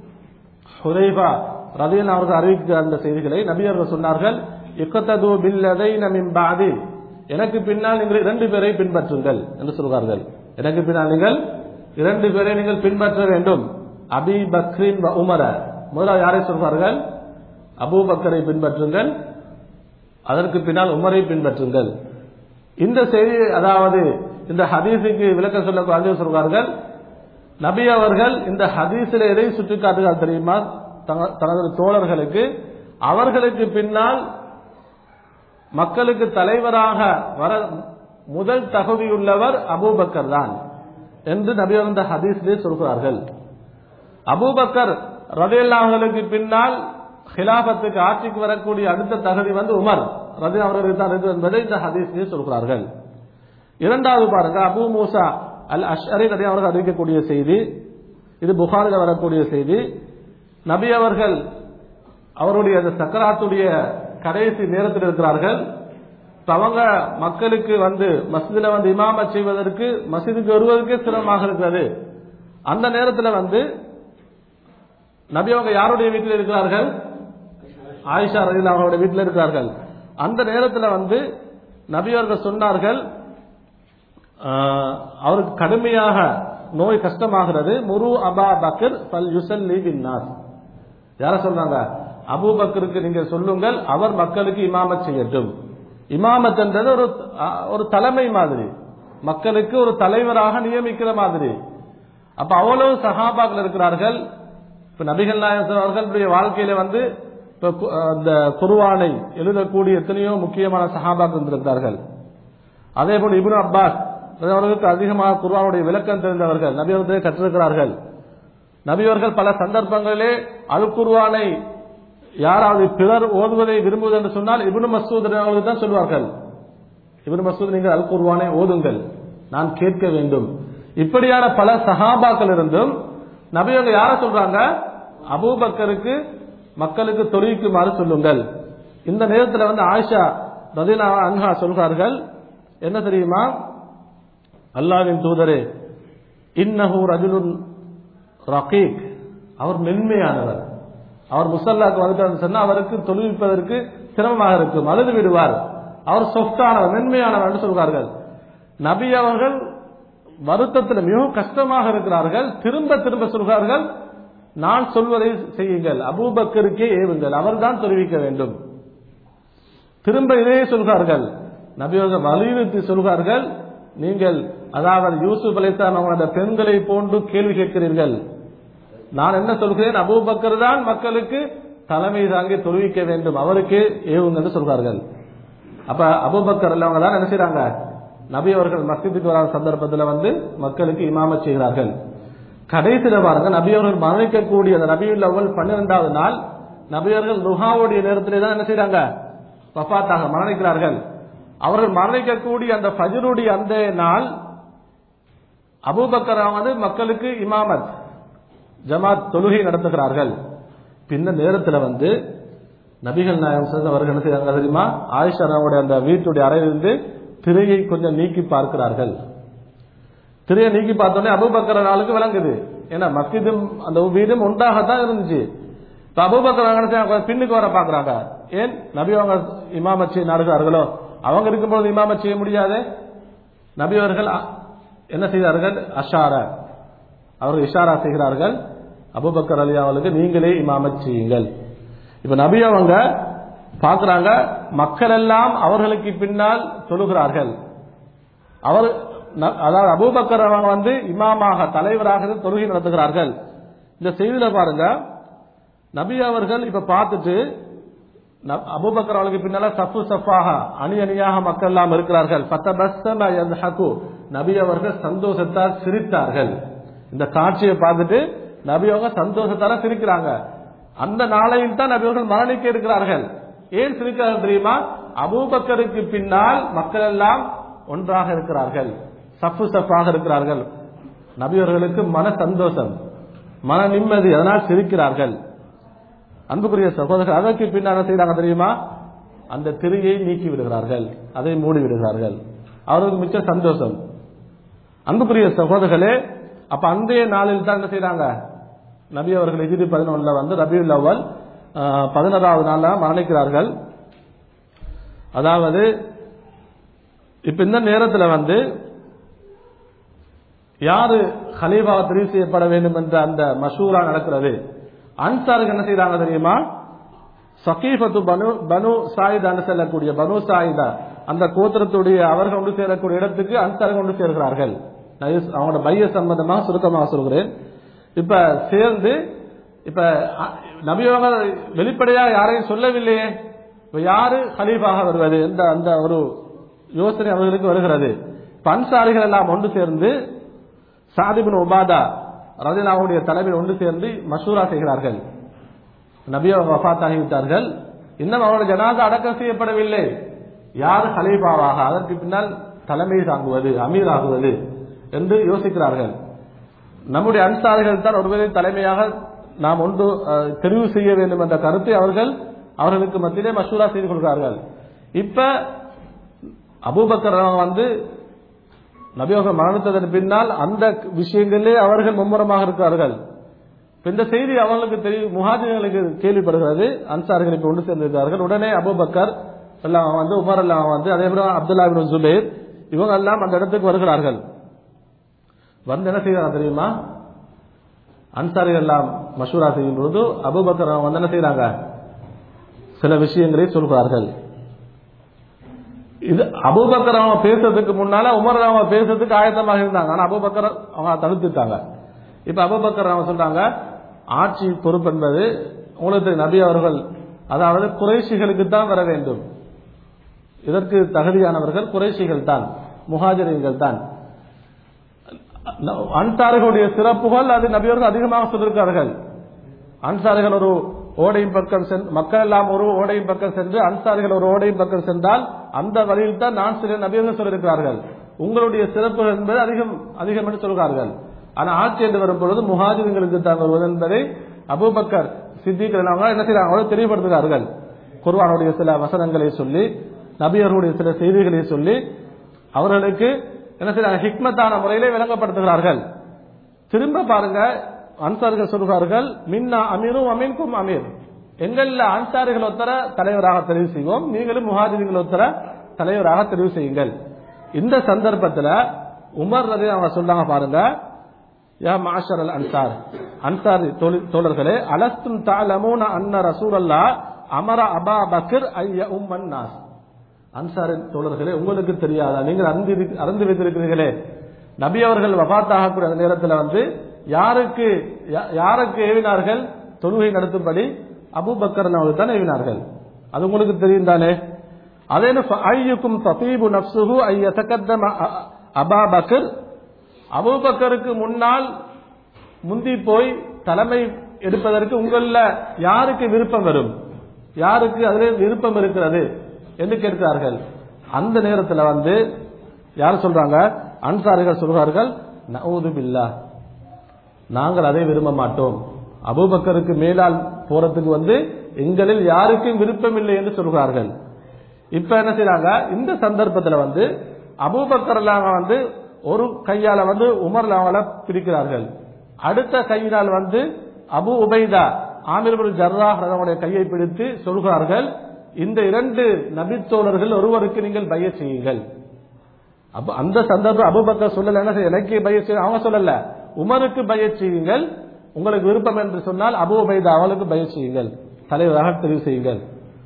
Speaker 2: ஹுரைபா ரதியன் அவர்கள் அறிவிக்கிற அந்த செய்திகளை நபி அவர்கள் சொன்னார்கள் இக்கத்தது பில்லதை நமின் பாதி எனக்கு பின்னால் நீங்கள் இரண்டு பேரை பின்பற்றுங்கள் என்று சொல்கிறார்கள் எனக்கு பின்னால் நீங்கள் இரண்டு பேரை நீங்கள் பின்பற்ற வேண்டும் அபி பக்ரின் உமர முதலாவது யாரை சொல்வார்கள் அபு பக்கரை பின்பற்றுங்கள் அதற்கு பின்னால் உமரை பின்பற்றுங்கள் இந்த செய்தி அதாவது இந்த ஹதீஸுக்கு விளக்கம் சொல்ல சொல்வார்கள் நபி அவர்கள் இந்த ஹதீஸில் எதை சுட்டிக்காட்டுகிறார் தெரியுமா தனது தோழர்களுக்கு அவர்களுக்கு பின்னால் மக்களுக்கு தலைவராக வர முதல் தகுதியுள்ளவர் அபூபக்கர் தான் என்று நபி அந்த ஹதீஸ்லே சொல்கிறார்கள் அபூபக்கர் ரதையல்லாஹர்களுக்கு பின்னால் ஹிலாபத்துக்கு ஆட்சிக்கு வரக்கூடிய அடுத்த தகுதி வந்து உமர் ரதி அவர்களுக்கு தான் இருக்கு என்பதை இந்த ஹதீஸ்லே சொல்கிறார்கள் இரண்டாவது பாருங்க அபு மூசா அல் அஷ்அரி நபி அவர்கள் அறிவிக்கக்கூடிய செய்தி இது புகாரில் வரக்கூடிய செய்தி நபி அவர்கள் அவருடைய அந்த சக்கராத்துடைய கடைசி நேரத்தில் இருக்கிறார்கள் அவங்க மக்களுக்கு வந்து மசிதில வந்து இமாம செய்வதற்கு மசிதுக்கு வருவதற்கே சிரமமாக இருக்கிறது அந்த நேரத்தில் வந்து நபி அவங்க யாருடைய வீட்டில் இருக்கிறார்கள் ஆயிஷா ரஜில் அவருடைய வீட்டில் இருக்கிறார்கள் அந்த நேரத்தில் வந்து நபி அவர்கள் சொன்னார்கள் அவருக்கு கடுமையாக நோய் கஷ்டமாகிறது முரு அபா பக்கர் பல் யுசல்லி பின்னாஸ் யார சொல்றாங்க அபூபக்கருக்கு நீங்க சொல்லுங்கள் அவர் மக்களுக்கு இமாமத் செய்யட்டும் இமாமத் என்றது ஒரு ஒரு தலைமை மாதிரி மக்களுக்கு ஒரு தலைவராக நியமிக்கிற மாதிரி அப்ப அவ்வளவு சகாபாக்கள் இருக்கிறார்கள் இப்ப நபிகள் நாயகம் அவர்களுடைய வாழ்க்கையில வந்து இந்த குருவானை எழுதக்கூடிய எத்தனையோ முக்கியமான சகாபாக்கள் இருந்திருக்கிறார்கள் அதே போல இபுன் அப்பாஸ் அவர்களுக்கு அதிகமாக குர்வானுடைய விளக்கம் தெரிந்தவர்கள் நபி அவர்களே கற்றிருக்கிறார்கள் நபியவர்கள் பல சந்தர்ப்பங்களிலே அல் குர்வானை யாராவது பிறர் ஓதுவதை விரும்புவது என்று சொன்னால் இபுனு மசூத் அவர்களுக்கு தான் சொல்வார்கள் இபுனு மசூத் நீங்கள் அல் குர்வானை ஓதுங்கள் நான் கேட்க வேண்டும் இப்படியான பல சஹாபாக்கள் இருந்தும் நபியவங்க யார சொல்றாங்க அபூபக்கருக்கு மக்களுக்கு தொழிலுக்குமாறு சொல்லுங்கள் இந்த நேரத்தில் வந்து ஆயிஷா ரதினா அன்ஹா சொல்கிறார்கள் என்ன தெரியுமா அல்லாவின் தூதரே இன்னஹு ரஜுலுன் ரகீக் அவர் மென்மையானவர் அவர் முசல்லாக்கு வந்துட்டு சொன்னா அவருக்கு தொழில்ப்பதற்கு சிரமமாக இருக்கும் அழுது விடுவார் அவர் சொஃப்டானவர் மென்மையானவர் என்று சொல்வார்கள் நபி அவர்கள் வருத்தத்தில் மிகவும் கஷ்டமாக இருக்கிறார்கள் திரும்ப திரும்ப சொல்கிறார்கள் நான் சொல்வதை செய்யுங்கள் அபூபக்கருக்கே ஏவுங்கள் அவர்தான் தெரிவிக்க வேண்டும் திரும்ப இதையே சொல்கிறார்கள் நபி அவர்கள் வலியுறுத்தி சொல்கிறார்கள் நீங்கள் அதாவது யூசுப் அலைத்தான் அவங்களோட பெண்களை போன்று கேள்வி கேட்கிறீர்கள் நான் என்ன சொல்கிறேன் அபூபக்கர் தான் மக்களுக்கு தலைமை தாங்கி தொழுவிக்க வேண்டும் அவருக்கு ஏவுங்க என்று சொல்கிறார்கள் அப்ப அபூபக்கர் அவங்க தான் என்ன செய்யறாங்க நபி அவர்கள் மஸ்ஜிதுக்கு வராத சந்தர்ப்பத்தில் வந்து மக்களுக்கு இமாமத் செய்கிறார்கள் கடைசியில பாருங்க நபி அவர்கள் மரணிக்கக்கூடிய அந்த நபியுல் அவ்வல் பன்னிரெண்டாவது நாள் நபியர்கள் ருஹாவுடைய நேரத்திலே தான் என்ன செய்றாங்க வஃபாத்தாக மரணிக்கிறார்கள் அவர்கள் மரணிக்கக்கூடிய அந்த ஃபஜ்ருடைய அந்த நாள் அபூபக்கர் வந்து மக்களுக்கு இமாமத் ஜமாத் தொழுகை நடத்துகிறார்கள் பின்ன நேரத்தில் வந்து நபிகள் நாயகம் செல்லம் அவர்கள் என்ன செய்றாங்க தெரியுமா ஆயிஷா ராவுடைய அந்த வீட்டுடைய அறையிலிருந்து திரையை கொஞ்சம் நீக்கி பார்க்கிறார்கள் திரையை நீக்கி பார்த்தோன்னே அபூபக்கர் நாளுக்கு விளங்குது ஏன்னா மஸ்ஜிதும் அந்த வீடும் ஒன்றாகத்தான் இருந்துச்சு இப்ப அபூபக்கர் என்ன செய்றாங்க? கொஞ்சம் பின்னுக்கு வர பாக்குறாங்க ஏன் நபி அவங்க இமாமத் செய்ய நாடுகிறார்களோ அவங்க இருக்கும்போது இமாமத் செய்ய முடியாது நபி அவர்கள் அ- என்ன செய்தார்கள் அஷார அவர்கள் இஷாரா செய்கிறார்கள் அபூபக்கர் அலி அவர்களுக்கு நீங்களே இமாமத் செய்யுங்கள் இப்ப நபி அவங்க பார்க்கறாங்க மக்கள் எல்லாம் அவர்களுக்கு பின்னால் தொழுகிறார்கள் அவர் ந- அதாவது அபூபக்கர் அவங்க வந்து இமாமாக தலைவராக இருந்து தொழுகை நடத்துகிறார்கள் இந்த செய்தியில பாருங்க நபி அவர்கள் இப்ப பார்த்துட்டு ந- அபூபக்கர் அவர்களுக்கு பின்னால சஃபு சஃபாக அணி அணியாக மக்கள் எல்லாம் இருக்கிறார்கள் ஃபத்தபஸ்ஸம யத்ஹகு. நபி அவர்கள் சந்தோஷத்தால் சிரித்தார்கள் இந்த காட்சியை பார்த்துட்டு நபி அவங்க சந்தோஷத்தால சிரிக்கிறாங்க அந்த நாளையில் தான் நபி அவர்கள் மரணிக்க இருக்கிறார்கள் ஏன் சிரிக்கிறார்கள் தெரியுமா அபூபக்கருக்கு பின்னால் மக்கள் எல்லாம் ஒன்றாக இருக்கிறார்கள் சஃபு சஃபாக இருக்கிறார்கள் நபி அவர்களுக்கு மன சந்தோஷம் மன நிம்மதி அதனால் சிரிக்கிறார்கள் அன்புக்குரிய சகோதரர் அதற்கு பின்னால் என்ன செய்றாங்க தெரியுமா அந்த திரையை நீக்கி விடுகிறார்கள் அதை மூடி விடுகிறார்கள் அவர்களுக்கு மிச்ச சந்தோஷம் அன்புக்குரிய சகோதரர்களே அப்ப அன்றைய நாளில் தான் என்ன செய்றாங்க நபி அவர்கள் எதிரி பதினொன்னுல வந்து ரபியுல் அவ்வல் பதினோராவது நாள்ல மரணிக்கிறார்கள் அதாவது இப்ப இந்த நேரத்துல வந்து யாரு ஹலீஃபா தெரிவு செய்யப்பட வேண்டும் என்ற அந்த மஷூரா நடக்கிறது அன்சாருக்கு என்ன செய்றாங்க தெரியுமா சகீஃபத்து பனு பனு சாயிதான்னு செல்லக்கூடிய பனு சாயிதா அந்த கோத்திரத்துடைய அவர்கள் கொண்டு சேரக்கூடிய இடத்துக்கு அன்சார்கள் கொண்டு சேர்கிறார்கள் நான் இது அவங்களோட பைய சம்பந்தமாக சுருக்கமாக சொல்கிறேன் இப்ப சேர்ந்து இப்ப அ- நபி அவங்க வெளிப்படையா யாரையும் சொல்லவில்லையே இப்ப யாரு ஹலீஃபாக வருவது என்ற அந்த ஒரு யோசனை அவர்களுக்கு வருகிறது இப்ப அன்சாரிகள் எல்லாம் ஒன்று சேர்ந்து சாதிபின் உபாதா ரஜினாவுடைய தலைமையில் ஒன்று சேர்ந்து மஷூரா செய்கிறார்கள் நபி அவங்க வஃபாத் ஆகிவிட்டார்கள் இன்னும் அவருடைய ஜனாதா அடக்கம் செய்யப்படவில்லை யார் ஹலீஃபாவாக அதற்கு பின்னால் தலைமை தாங்குவது அமீர் ஆகுவது என்று யோசிக்கிறார்கள் நம்முடைய அன்சாரிகள் தான் ஒருவரை தலைமையாக நாம் ஒன்று அஹ், தெரிவு செய்ய வேண்டும் என்ற கருத்தை அவர்கள் அவர்களுக்கு மத்தியிலே மசூரா செய்து கொள்கிறார்கள் இப்ப அபூபக்கர் வந்து நபியோக மரணத்ததன் பின்னால் அந்த விஷயங்களிலே அவர்கள் மும்முரமாக இருக்கிறார்கள் இப்ப இந்த செய்தி அவர்களுக்கு தெரியும் முஹாஜிர்களுக்கு கேள்விப்படுகிறது அன்சார்கள் இப்ப ஒன்று சேர்ந்திருக்கிறார்கள் உடனே அபூபக்கர் எல்லாம் வந்து உமர் எல்லாம் வந்து அதே போல அப்துல்லா பின் ஜுபைர் இவங்க எல்லாம் அந்த இடத்துக்கு வருகிறார்கள் வந்து என்ன செய்யறாங்க தெரியுமா அன்சாரிகள் எல்லாம் மஷூரா செய்யும் பொழுது அபூபக்கர் அவங்க வந்து என்ன செய்யறாங்க சில விஷயங்களை சொல்கிறார்கள் இது அபூபக்கர் அவங்க பேசுறதுக்கு முன்னால உமர் அவங்க பேசுறதுக்கு ஆயத்தமாக இருந்தாங்க ஆனா அபூபக்கர் அவங்க தடுத்துட்டாங்க இப்ப அபூபக்கர் அவங்க சொல்றாங்க ஆட்சி பொறுப்பு என்பது உங்களுக்கு நபி அவர்கள் அதாவது குறைஷிகளுக்கு தான் வர வேண்டும் இதற்கு தகுதியானவர்கள் குறைஷிகள் தான் முஹாஜரிகள் தான் அன்சாரிகளுடைய சிறப்புகள் அது நபியவர்கள் அதிகமாக சொல்லியிருக்கிறார்கள் அன்சாரிகள் ஒரு ஓடையும் பக்கம் சென்று மக்கள் எல்லாம் ஒரு ஓடையும் பக்கம் சென்று அன்சாரிகள் ஒரு ஓடையும் பக்கம் சென்றால் அந்த வழியில் தான் நான் சில நபியர்கள் சொல்லியிருக்கிறார்கள் உங்களுடைய சிறப்புகள் என்பது அதிகம் அதிகம் என்று சொல்கிறார்கள் ஆனா ஆட்சி என்று வரும் பொழுது முஹாஜிர்களுக்கு தான் வருவது என்பதை அபூபக்கர் சித்திகள் அவங்க என்ன செய்யறாங்க அவர்கள் தெளிவுபடுத்துகிறார்கள் குர்வானுடைய சில வசனங்களை சொல்லி நபியர்களுடைய சில செய்திகளை சொல்லி அவர்களுக்கு என்ன செய்யறாங்க ஹிக்மத்தான முறையிலே விளங்கப்படுத்துகிறார்கள் திரும்ப பாருங்க அன்சார்கள் சொல்கிறார்கள் மின்னா அமீரும் அமீன்கும் அமீர் எங்கள்ல அன்சாரிகள் ஒத்தர தலைவராக தெரிவு செய்வோம் நீங்களும் முஹாஜிர்கள் ஒத்தர தலைவராக தெரிவு செய்யுங்கள் இந்த சந்தர்ப்பத்தில் உமர் ரதி அவங்க சொல்றாங்க பாருங்க யா மாஷர் அல் அன்சார் அன்சாரி தோழி- தோழர்களே அலஸ்தும் தாலமூன அன்ன ரசூலல்லா அமர அபா பக்கர் ஐய உம்மன் நாஸ் அன்சாரின் தோழர்களே உங்களுக்கு தெரியாதா நீங்கள் அறிந்து அறிந்து வைத்திருக்கிறீர்களே நபி அவர்கள் வபாத்தாகக்கூடிய அந்த நேரத்தில் வந்து யாருக்கு யா- யாருக்கு ஏவினார்கள் தொழுகை நடத்தும்படி அபூபக்கர் அவர்கள் தான் ஏவினார்கள் அது உங்களுக்கு தெரியும் தானே அதே ஐயுக்கும் தபீபு நப்சுஹு ஐயதகத்தம அபா பக்கர் அபூபக்கருக்கு முன்னால் முந்தி போய் தலைமை எடுப்பதற்கு உங்கள யாருக்கு விருப்பம் வரும் யாருக்கு அதில் விருப்பம் இருக்கிறது என்று கேட்கிறார்கள் அந்த நேரத்தில் வந்து யார் சொல்றாங்க அன்சாரிகள் சொல்கிறார்கள் நவுது பில்லா நாங்கள் அதை விரும்ப மாட்டோம் அபூபக்கருக்கு மேலால் போறதுக்கு வந்து எங்களில் யாருக்கும் விருப்பம் இல்லை என்று சொல்கிறார்கள் இப்ப என்ன செய்றாங்க இந்த சந்தர்ப்பத்தில் வந்து அபூபக்கர்லாங்க வந்து ஒரு கையால வந்து உமர் அவங்கள பிரிக்கிறார்கள் அடுத்த கையினால் வந்து அபு உபைதா ஆமிர் ஜர்ரா அவருடைய கையை பிடித்து சொல்கிறார்கள் இந்த இரண்டு நபித்தோழர்கள் ஒருவருக்கு நீங்கள் பைய செய்யுங்கள் அப்ப அந்த சந்தர்ப்பம் அபுபக்கர் சொல்லல என்ன செய்ய எனக்கு பைய செய்ய அவங்க சொல்லல உமருக்கு பைய செய்யுங்கள் உங்களுக்கு விருப்பம் என்று சொன்னால் அபு உபைதா அவளுக்கு பைய செய்யுங்கள் தலைவராக தெரிவு செய்யுங்கள்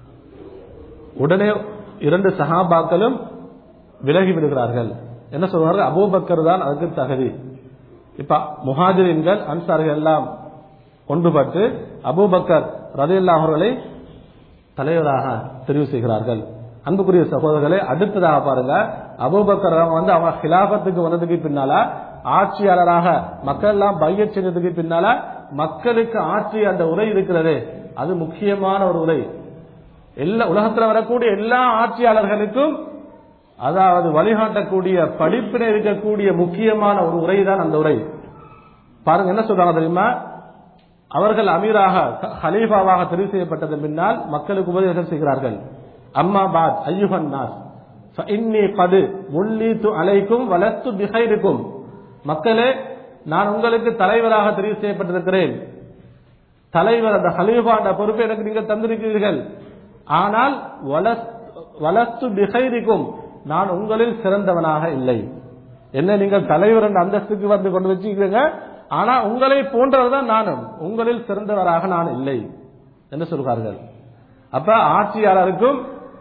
Speaker 2: உடனே இரண்டு சஹாபாக்களும் விலகி விடுகிறார்கள் என்ன சொல்றார்கள் அபூபக்கர் தான் அதுக்கு தகுதி இப்ப முஹாஜிரின்கள் அன்சார்கள் எல்லாம் ஒன்றுபட்டு அபூபக்கர் ரதியுல்லா அவர்களை தலைவராக தெரிவு செய்கிறார்கள் அன்புக்குரிய சகோதரர்களே அடுத்ததாக பாருங்க அபூபக்கர் வந்து அவங்க ஹிலாபத்துக்கு வந்ததுக்கு பின்னால ஆட்சியாளராக மக்கள் எல்லாம் பைய செஞ்சதுக்கு பின்னால மக்களுக்கு ஆட்சி அந்த உரை இருக்கிறது அது முக்கியமான ஒரு உரை எல்லா உலகத்தில் வரக்கூடிய எல்லா ஆட்சியாளர்களுக்கும் அதாவது வழிகாட்டக்கூடிய படிப்பினை இருக்கக்கூடிய முக்கியமான ஒரு உரை தான் அந்த உரை பாருங்க என்ன சொல்றாங்க தெரியுமா அவர்கள் அமீராக ஹலீஃபாவாக தெரிவு செய்யப்பட்டது பின்னால் மக்களுக்கு உபதேசம் செய்கிறார்கள் அம்மா பாத் ஐயுகன் நாஸ் இன்னி பது உள்ளீத்து அலைக்கும் வளர்த்து பிகைருக்கும் மக்களே நான் உங்களுக்கு தலைவராக தெரிவு செய்யப்பட்டிருக்கிறேன் தலைவர் அந்த ஹலீஃபா பொறுப்பை எனக்கு நீங்கள் தந்திருக்கிறீர்கள் ஆனால் வளர்த்து பிகைரிக்கும் நான் உங்களில் சிறந்தவனாக இல்லை என்ன நீங்கள் தலைவர் என்ற அந்தஸ்துக்கு வந்து கொண்டு வச்சுக்கிறீங்க ஆனா உங்களை போன்றவர் தான் நானும் உங்களில் சிறந்தவராக நான் இல்லை என்று சொல்கிறார்கள் அப்ப ஆட்சியாளருக்கும்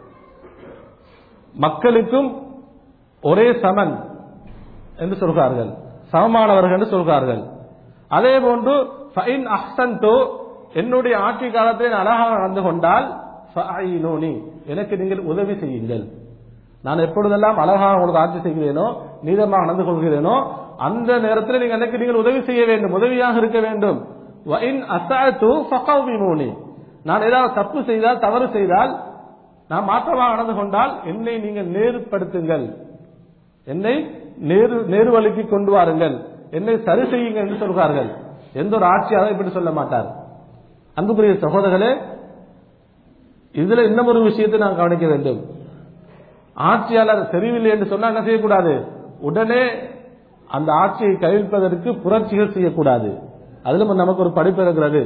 Speaker 2: மக்களுக்கும் ஒரே சமன் என்று சொல்கிறார்கள் சமமானவர்கள் என்று சொல்கிறார்கள் அதே போன்று ஃபைன் அஹ்சன்தோ என்னுடைய ஆட்சி காலத்தில் அழகாக நடந்து கொண்டால் ஃபஐனூனி எனக்கு நீங்கள் உதவி செய்யுங்கள் நான் எப்பொழுதெல்லாம் அழகாக உங்களுக்கு ஆட்சி செய்கிறேனோ நீதமாக நடந்து கொள்கிறேனோ அந்த நேரத்தில் நீங்கள் எனக்கு நீங்கள் உதவி செய்ய வேண்டும் உதவியாக இருக்க வேண்டும் வஇன் அசாத்து ஃபகௌமினூனி நான் ஏதாவது தப்பு செய்தால் தவறு செய்தால் நான் மாற்றமாக நடந்து கொண்டால் என்னை நீங்கள் நேர்படுத்துங்கள் என்னை நேரு நேர்வழிக்கு கொண்டு வாருங்கள் என்னை சரி செய்யுங்கள் என்று சொல்கிறார்கள் எந்த ஒரு ஆட்சியாளரும் இப்படி சொல்ல மாட்டார் அன்புக்குரிய சகோதரர்களே இதுல இன்னும் ஒரு விஷயத்தை நாம் கவனிக்க வேண்டும் ஆட்சியாளர் சரியில்லை என்று சொன்னா என்ன செய்யக்கூடாது உடனே அந்த ஆட்சியை கைவிப்பதற்கு புரட்சிகள் செய்யக்கூடாது அதுல நமக்கு ஒரு படிப்பு இருக்கிறது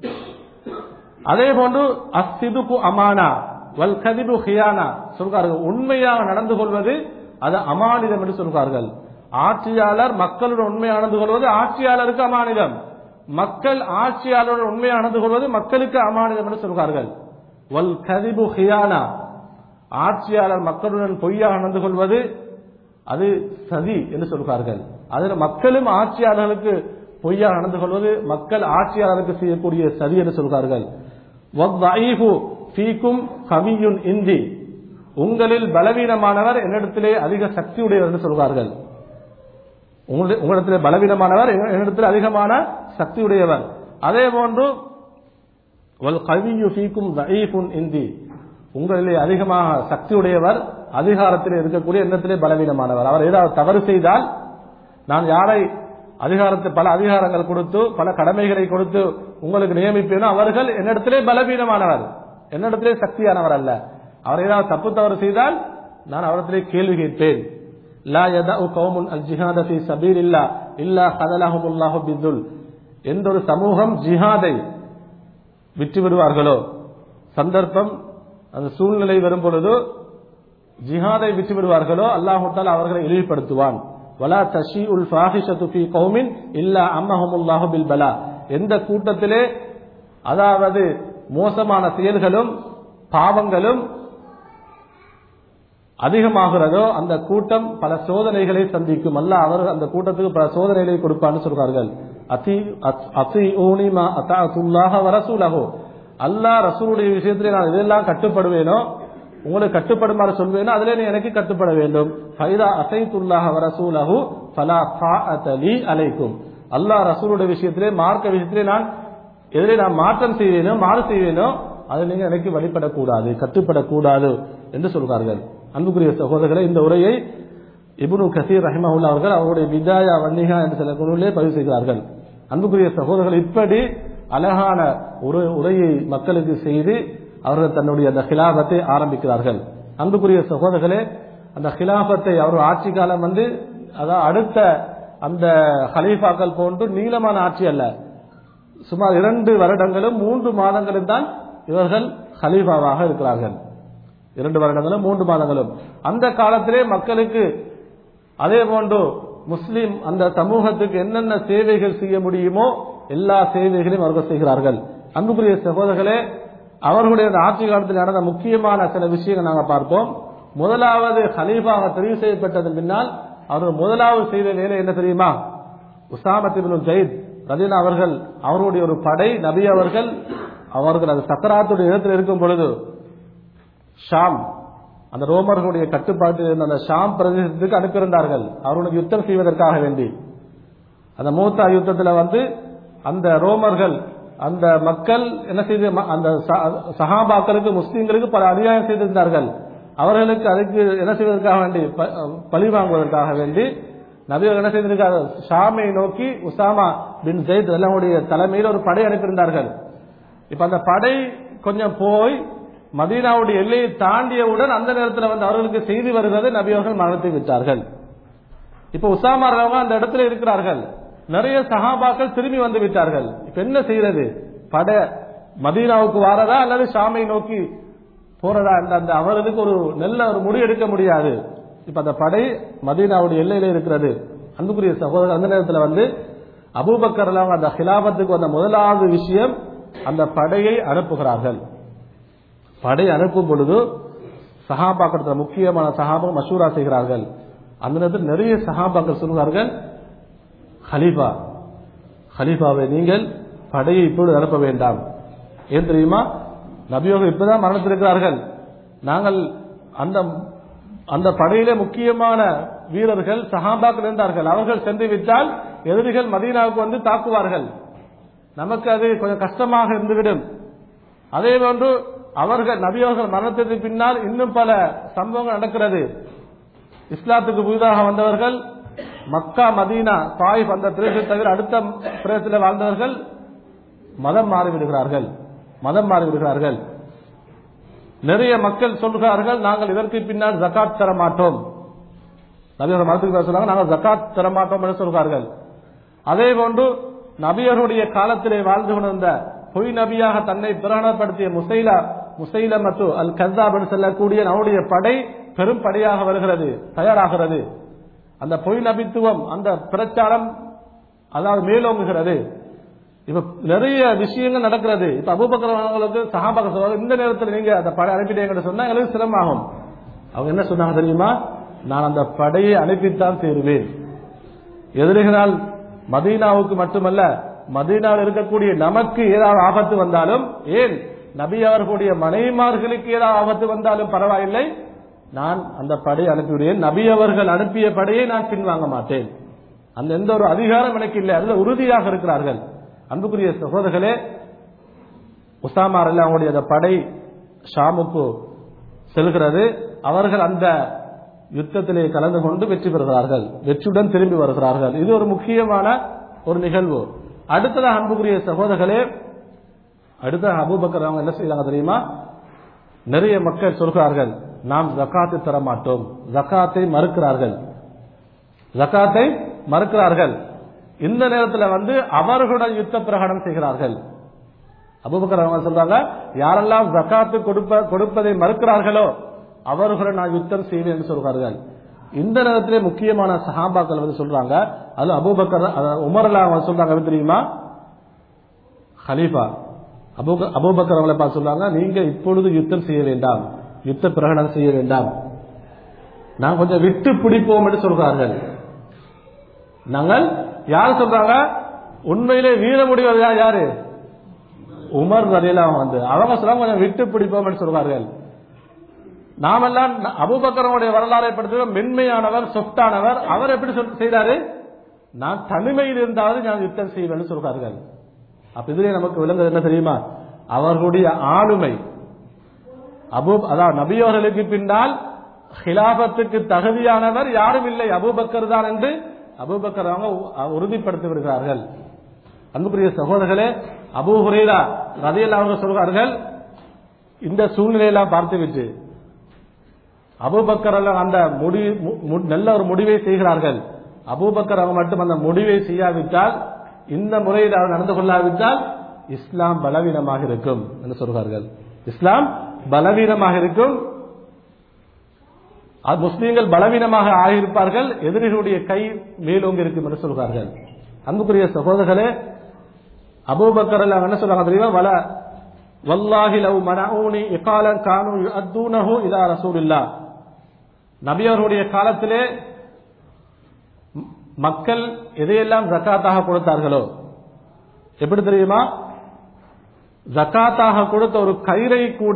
Speaker 2: அதே போன்று அசிதுகு அமானா வல் கதிபு ஹியானா சொல்கிறார்கள் உண்மையாக நடந்து கொள்வது அது அமானிதம் என்று சொல்கிறார்கள் ஆட்சியாளர் மக்களுடன் உண்மையாக நடந்து கொள்வது ஆட்சியாளருக்கு அமானிதம் மக்கள் ஆட்சியாளருடன் உண்மையாக நடந்து கொள்வது மக்களுக்கு அமானிதம் என்று சொல்கிறார்கள் வல் கதிபு ஹியானா ஆட்சியாளர் மக்களுடன் பொய்யாக நடந்து கொள்வது அது சதி என்று சொல்கிறார்கள் அதில் மக்களும் ஆட்சியாளர்களுக்கு பொய்யாக நடந்து கொள்வது மக்கள் ஆட்சியாளருக்கு செய்யக்கூடிய சதி என்று சொல்கிறார்கள் ஃபீக்கும் கவியுன் இந்தி உங்களில் பலவீனமானவர் என்னிடத்திலே அதிக சக்தி உடையவர் என்று சொல்கிறார்கள் உங்களிடத்திலே பலவீனமானவர் என்னிடத்தில் அதிகமான சக்தி உடையவர் அதே போன்று வல் கவியு ஃபீக்கும் தஈஃபுன் இந்தி உங்களிலே அதிகமாக சக்தி உடையவர் அதிகாரத்தில் இருக்கக்கூடிய எண்ணத்திலே பலவீனமானவர் அவர் ஏதாவது தவறு செய்தால் நான் யாரை அதிகாரத்தை பல அதிகாரங்கள் கொடுத்து பல கடமைகளை கொடுத்து உங்களுக்கு நியமிப்பேனோ அவர்கள் என்னிடத்திலே பலவீனமானவர் என்னிடத்திலே சக்தியானவர் அல்ல அவர் ஏதாவது தப்பு தவறு செய்தால் நான் அவரிடத்திலே கேள்வி கேட்பேன் லா யதஉ கௌமுன் அல் ஜிஹாத ஃபீ சபீலில்லா இல்லா கதலஹுமுல்லாஹு பிதுல் எந்த ஒரு சமூகம் ஜிஹாதை விட்டு விடுவார்களோ சந்தர்ப்பம் அந்த சூழ்நிலை வரும் பொழுது ஜிஹாதை விட்டு விடுவார்களோ அல்லாஹால் அவர்களை இழிவுபடுத்துவான் வலா தஷி உல் ஃபாஹிஷத்து ஃபீ கௌமின் இல்லா அம்மஹமுல்லாஹு பில் பலா எந்த கூட்டத்திலே அதாவது மோசமான செயல்களும் பாவங்களும் அதிகமாகிறதோ அந்த கூட்டம் பல சோதனைகளை சந்திக்கும் அல்ல அவர் அந்த கூட்டத்துக்கு பல சோதனைகளை கொடுப்பான்னு சொல்கிறார்கள் அதி அதி ஊனிமா அத்தாஹ் வரசூலகோ அல்லாஹ் ரசூலுடைய விஷயத்திலே நான் இதெல்லாம் கட்டுப்படுவேனோ உங்களுக்கு கட்டுப்படுமாறு சொல்வேன் அதிலே நீ எனக்கு கட்டுப்பட வேண்டும் ஃபைதா அசைத்துல்லாஹ வரசூலஹு ஃபலா தாஅத லீ அலைக்கும் அல்லாஹ் ரசூலுடைய விஷயத்திலே மார்க்க விஷயத்திலே நான் எதிரே நான் மாற்றம் செய்வேனோ மாறு செய்வேனோ அது நீங்க எனக்கு வழிபடக்கூடாது கட்டுப்படக்கூடாது என்று சொல்கிறார்கள் அன்புக்குரிய சகோதரர்களை இந்த உரையை இப்னு கசீர் ரஹிமஹுல்லா அவர்கள் அவருடைய விதாயா வன்னிகா என்ற சில குழுவிலே பதிவு செய்கிறார்கள் அன்புக்குரிய சகோதரர்கள் இப்படி அழகான ஒரு உரையை மக்களுக்கு செய்து அவர்கள் தன்னுடைய அந்த ஹிலாபத்தை ஆரம்பிக்கிறார்கள் அன்புக்குரிய சகோதரர்களே அந்த ஹிலாபத்தை அவர் ஆட்சி காலம் வந்து அதாவது அடுத்த அந்த ஹலீஃபாக்கள் போன்று நீளமான ஆட்சி அல்ல சுமார் இரண்டு வருடங்களும் மூன்று மாதங்களும் தான் இவர்கள் ஹலீஃபாவாக இருக்கிறார்கள் இரண்டு வருடங்களும் மூன்று மாதங்களும் அந்த காலத்திலே மக்களுக்கு அதே போன்று முஸ்லிம் அந்த சமூகத்துக்கு என்னென்ன சேவைகள் செய்ய முடியுமோ எல்லா சேவைகளையும் அவர்கள் செய்கிறார்கள் அன்புக்குரிய சகோதரர்களே அவர்களுடைய அந்த ஆட்சி காலத்தில் நடந்த முக்கியமான சில விஷயங்கள் நாங்கள் பார்ப்போம் முதலாவது ஹலீஃபாக தெரிவு செய்யப்பட்டதன் பின்னால் அவர் முதலாவது செய்த வேலை என்ன தெரியுமா உசாமத்தின் ஜெயித் ரதீனா அவர்கள் அவருடைய ஒரு படை நபி அவர்கள் அவர்கள் அது சக்கராத்துடைய இடத்தில் இருக்கும் பொழுது ஷாம் அந்த ரோமர்களுடைய கட்டுப்பாட்டில் இருந்த அந்த ஷாம் பிரதேசத்துக்கு அனுப்பியிருந்தார்கள் அவர்களுக்கு யுத்தம் செய்வதற்காக வேண்டி அந்த மூத்தா யுத்தத்தில் வந்து அந்த ரோமர்கள் அந்த மக்கள் என்ன செய்து அந்த சஹாபாக்களுக்கு முஸ்லீம்களுக்கு பல அநியாயம் செய்திருந்தார்கள் அவர்களுக்கு அதுக்கு என்ன செய்வதற்காக வேண்டி பழி வாங்குவதற்காக வேண்டி நபிகள் என்ன செய்திருக்காரு ஷாமை நோக்கி உசாமா பின் ஜெயித் எல்லாருடைய தலைமையில் ஒரு படை அனுப்பியிருந்தார்கள் இப்ப அந்த படை கொஞ்சம் போய் மதீனாவுடைய எல்லையை தாண்டியவுடன் அந்த நேரத்தில் வந்து அவர்களுக்கு செய்தி வருகிறது நபி அவர்கள் மரணத்தை விட்டார்கள் இப்ப உசாமா அந்த இடத்துல இருக்கிறார்கள் நிறைய சகாபாக்கள் திரும்பி வந்து விட்டார்கள் இப்ப என்ன செய்யறது பட மதீனாவுக்கு வாரதா அல்லது ஷாமை நோக்கி போறதா என்ற அந்த அவர்களுக்கு ஒரு நல்ல ஒரு முடிவு எடுக்க முடியாது இப்ப அந்த படை மதீனாவுடைய எல்லையில இருக்கிறது அன்புக்குரிய சகோதரர் அந்த நேரத்தில் வந்து அபூபக்கர் அந்த ஹிலாபத்துக்கு வந்த முதலாவது விஷயம் அந்த படையை அனுப்புகிறார்கள் படை அனுப்பும் பொழுது சஹாபாக்கள் முக்கியமான சஹாபம் மஷூரா செய்கிறார்கள் அந்த நேரத்தில் நிறைய சஹாபாக்கள் சொல்கிறார்கள் ஹலீஃபா ஹலீஃபாவை நீங்கள் படையை இப்பொழுது அனுப்ப வேண்டாம் ஏன் தெரியுமா நபியோக இப்பதான் மரணத்திருக்கிறார்கள் நாங்கள் அந்த அந்த படையிலே முக்கியமான வீரர்கள் சஹாபாக்கள் இருந்தார்கள் அவர்கள் சென்று விட்டால் எதிரிகள் மதீனாவுக்கு வந்து தாக்குவார்கள் நமக்கு அது கொஞ்சம் கஷ்டமாக இருந்துவிடும் அதே போன்று அவர்கள் நபியவர்கள் மரணத்திற்கு பின்னால் இன்னும் பல சம்பவங்கள் நடக்கிறது இஸ்லாத்துக்கு புதிதாக வந்தவர்கள் மக்கா மதீனா தாயிப் அந்த பிரதேசத்தை தவிர அடுத்த பிரதேசத்தில் வாழ்ந்தவர்கள் மதம் மாறிவிடுகிறார்கள் மதம் மாறிவிடுகிறார்கள் நிறைய மக்கள் சொல்கிறார்கள் நாங்கள் இதற்கு பின்னால் ஜக்காத் தர மாட்டோம் நபியர்கள் மதத்துக்கு சொன்னாங்க நாங்கள் ஜக்காத் தர மாட்டோம் என்று சொல்கிறார்கள் அதே போன்று நபியருடைய காலத்திலே வாழ்ந்து கொண்டிருந்த பொய் நபியாக தன்னை பிரகடனப்படுத்திய முசைலா முசைல மத்து அல் கசாப் என்று சொல்லக்கூடிய நம்முடைய படை பெரும் படையாக வருகிறது தயாராகிறது அந்த பொய் நபித்துவம் அந்த பிரச்சாரம் அதாவது மேலோங்குகிறது இப்ப நிறைய விஷயங்கள் நடக்கிறது இப்ப அபுபக்கரவங்களுக்கு சகாபாக்க சொல்றாங்க இந்த நேரத்தில் நீங்க அந்த படை அனுப்பிட்டீங்கன்னு சொன்னா எங்களுக்கு சிரமமாகும் அவங்க என்ன சொன்னாங்க தெரியுமா நான் அந்த படையை அனுப்பித்தான் சேருவேன் எதிரிகளால் மதீனாவுக்கு மட்டுமல்ல மதீனாவில் இருக்கக்கூடிய நமக்கு ஏதாவது ஆபத்து வந்தாலும் ஏன் நபி அவர்களுடைய மனைவிமார்களுக்கு ஏதாவது ஆபத்து வந்தாலும் பரவாயில்லை நான் அந்த படையை அனுப்பிவிடுவேன் நபி அவர்கள் அனுப்பிய படையை நான் பின்வாங்க மாட்டேன் அந்த எந்த ஒரு அதிகாரம் எனக்கு இல்லை அதில் உறுதியாக இருக்கிறார்கள் அன்புக்குரிய சகோதரர்களே உசாமார் அவங்களுடைய அந்த படை ஷாமுக்கு செல்கிறது அவர்கள் அந்த யுத்தத்திலே கலந்து கொண்டு வெற்றி பெறுகிறார்கள் வெற்றியுடன் திரும்பி வருகிறார்கள் இது ஒரு முக்கியமான ஒரு நிகழ்வு அடுத்ததாக அன்புக்குரிய சகோதரர்களே அடுத்த அபூபக்கர் அவங்க என்ன செய்தாங்க தெரியுமா நிறைய மக்கள் சொல்கிறார்கள் நாம் ஜக்காத்தை தர மாட்டோம் ஜக்காத்தை மறுக்கிறார்கள் ஜக்காத்தை மறுக்கிறார்கள் இந்த நேரத்தில் வந்து அவர்களுடன் யுத்த பிரகடனம் செய்கிறார்கள் அபுபக்கர் அவங்க சொல்றாங்க யாரெல்லாம் ஜக்காத்து கொடுப்ப கொடுப்பதை மறுக்கிறார்களோ அவர்களை நான் யுத்தம் செய்வேன் என்று சொல்கிறார்கள் இந்த நேரத்திலே முக்கியமான சஹாபாக்கள் வந்து சொல்றாங்க அது அபுபக்கர் உமர்லாம் அவங்க சொல்றாங்க எப்படி தெரியுமா ஹலீஃபா அபு அபுபக்கர் அவங்களை பார்த்து சொல்றாங்க நீங்க இப்பொழுது யுத்தம் செய்ய வேண்டாம் யுத்த பிரகடனம் செய்ய வேண்டாம் நான் கொஞ்சம் விட்டு பிடிப்போம் என்று சொல்கிறார்கள் நாங்கள் யார் சொல்றாங்க உண்மையிலே வீர முடிவது யாரு உமர் வரையில வந்து அவங்க சொல்றாங்க கொஞ்சம் விட்டு பிடிப்போம் என்று சொல்வார்கள் நாமெல்லாம் அபுபக்கரனுடைய வரலாறை படுத்துகிறோம் மென்மையானவர் சொஃப்டானவர் அவர் எப்படி சொல் செய்தாரு நான் தனிமையில் இருந்தாவது நான் யுத்தம் செய்வேன் சொல்றார்கள் அப்ப இதுல நமக்கு விளங்குது என்ன தெரியுமா அவர்களுடைய ஆளுமை அபு அதாவது நபியவர்களுக்கு பின்னால் ஹிலாபத்துக்கு தகுதியானவர் யாரும் இல்லை அபூபக்கர் தான் என்று அபூபக்கர் அவங்க உ- உறுதிப்படுத்தி விடுகிறார்கள் அன்புக்குரிய சகோதரர்களே அபூ ஹுரைரா ரதியல் அவங்க சொல்கிறார்கள் இந்த சூழ்நிலையெல்லாம் பார்த்துவிட்டு அபூபக்கர் எல்லாம் அந்த முடிவு மு- மு- நல்ல ஒரு முடிவை செய்கிறார்கள் அபூபக்கர் அவங்க மட்டும் அந்த முடிவை செய்யாவிட்டால் இந்த முறையில் அவர் நடந்து கொள்ளாவிட்டால் இஸ்லாம் பலவீனமாக இருக்கும் என்று சொல்கிறார்கள் இஸ்லாம் பலவீனமாக இருக்கும் அது முஸ்லீம்கள் பலவீனமாக ஆகியிருப்பார்கள் எதிரிகளுடைய கை மேலோங்கி இருக்கும் என்று சொல்கிறார்கள் அன்புக்குரிய சகோதரர்களே அபூபக்கர் எல்லாம் என்ன சொல்றாங்க தெரியுமா வல வல்லாஹி லவ் மனஊனி இகாலன் கானு யுஅத்தூனஹு இலா ரசூலில்லாஹ் நபி அவர்களுடைய காலத்திலே ம- மக்கள் எதையெல்லாம் ஜக்காத்தாக கொடுத்தார்களோ எப்படி தெரியுமா ஜக்காத்தாக கொடுத்த ஒரு கயிறை கூட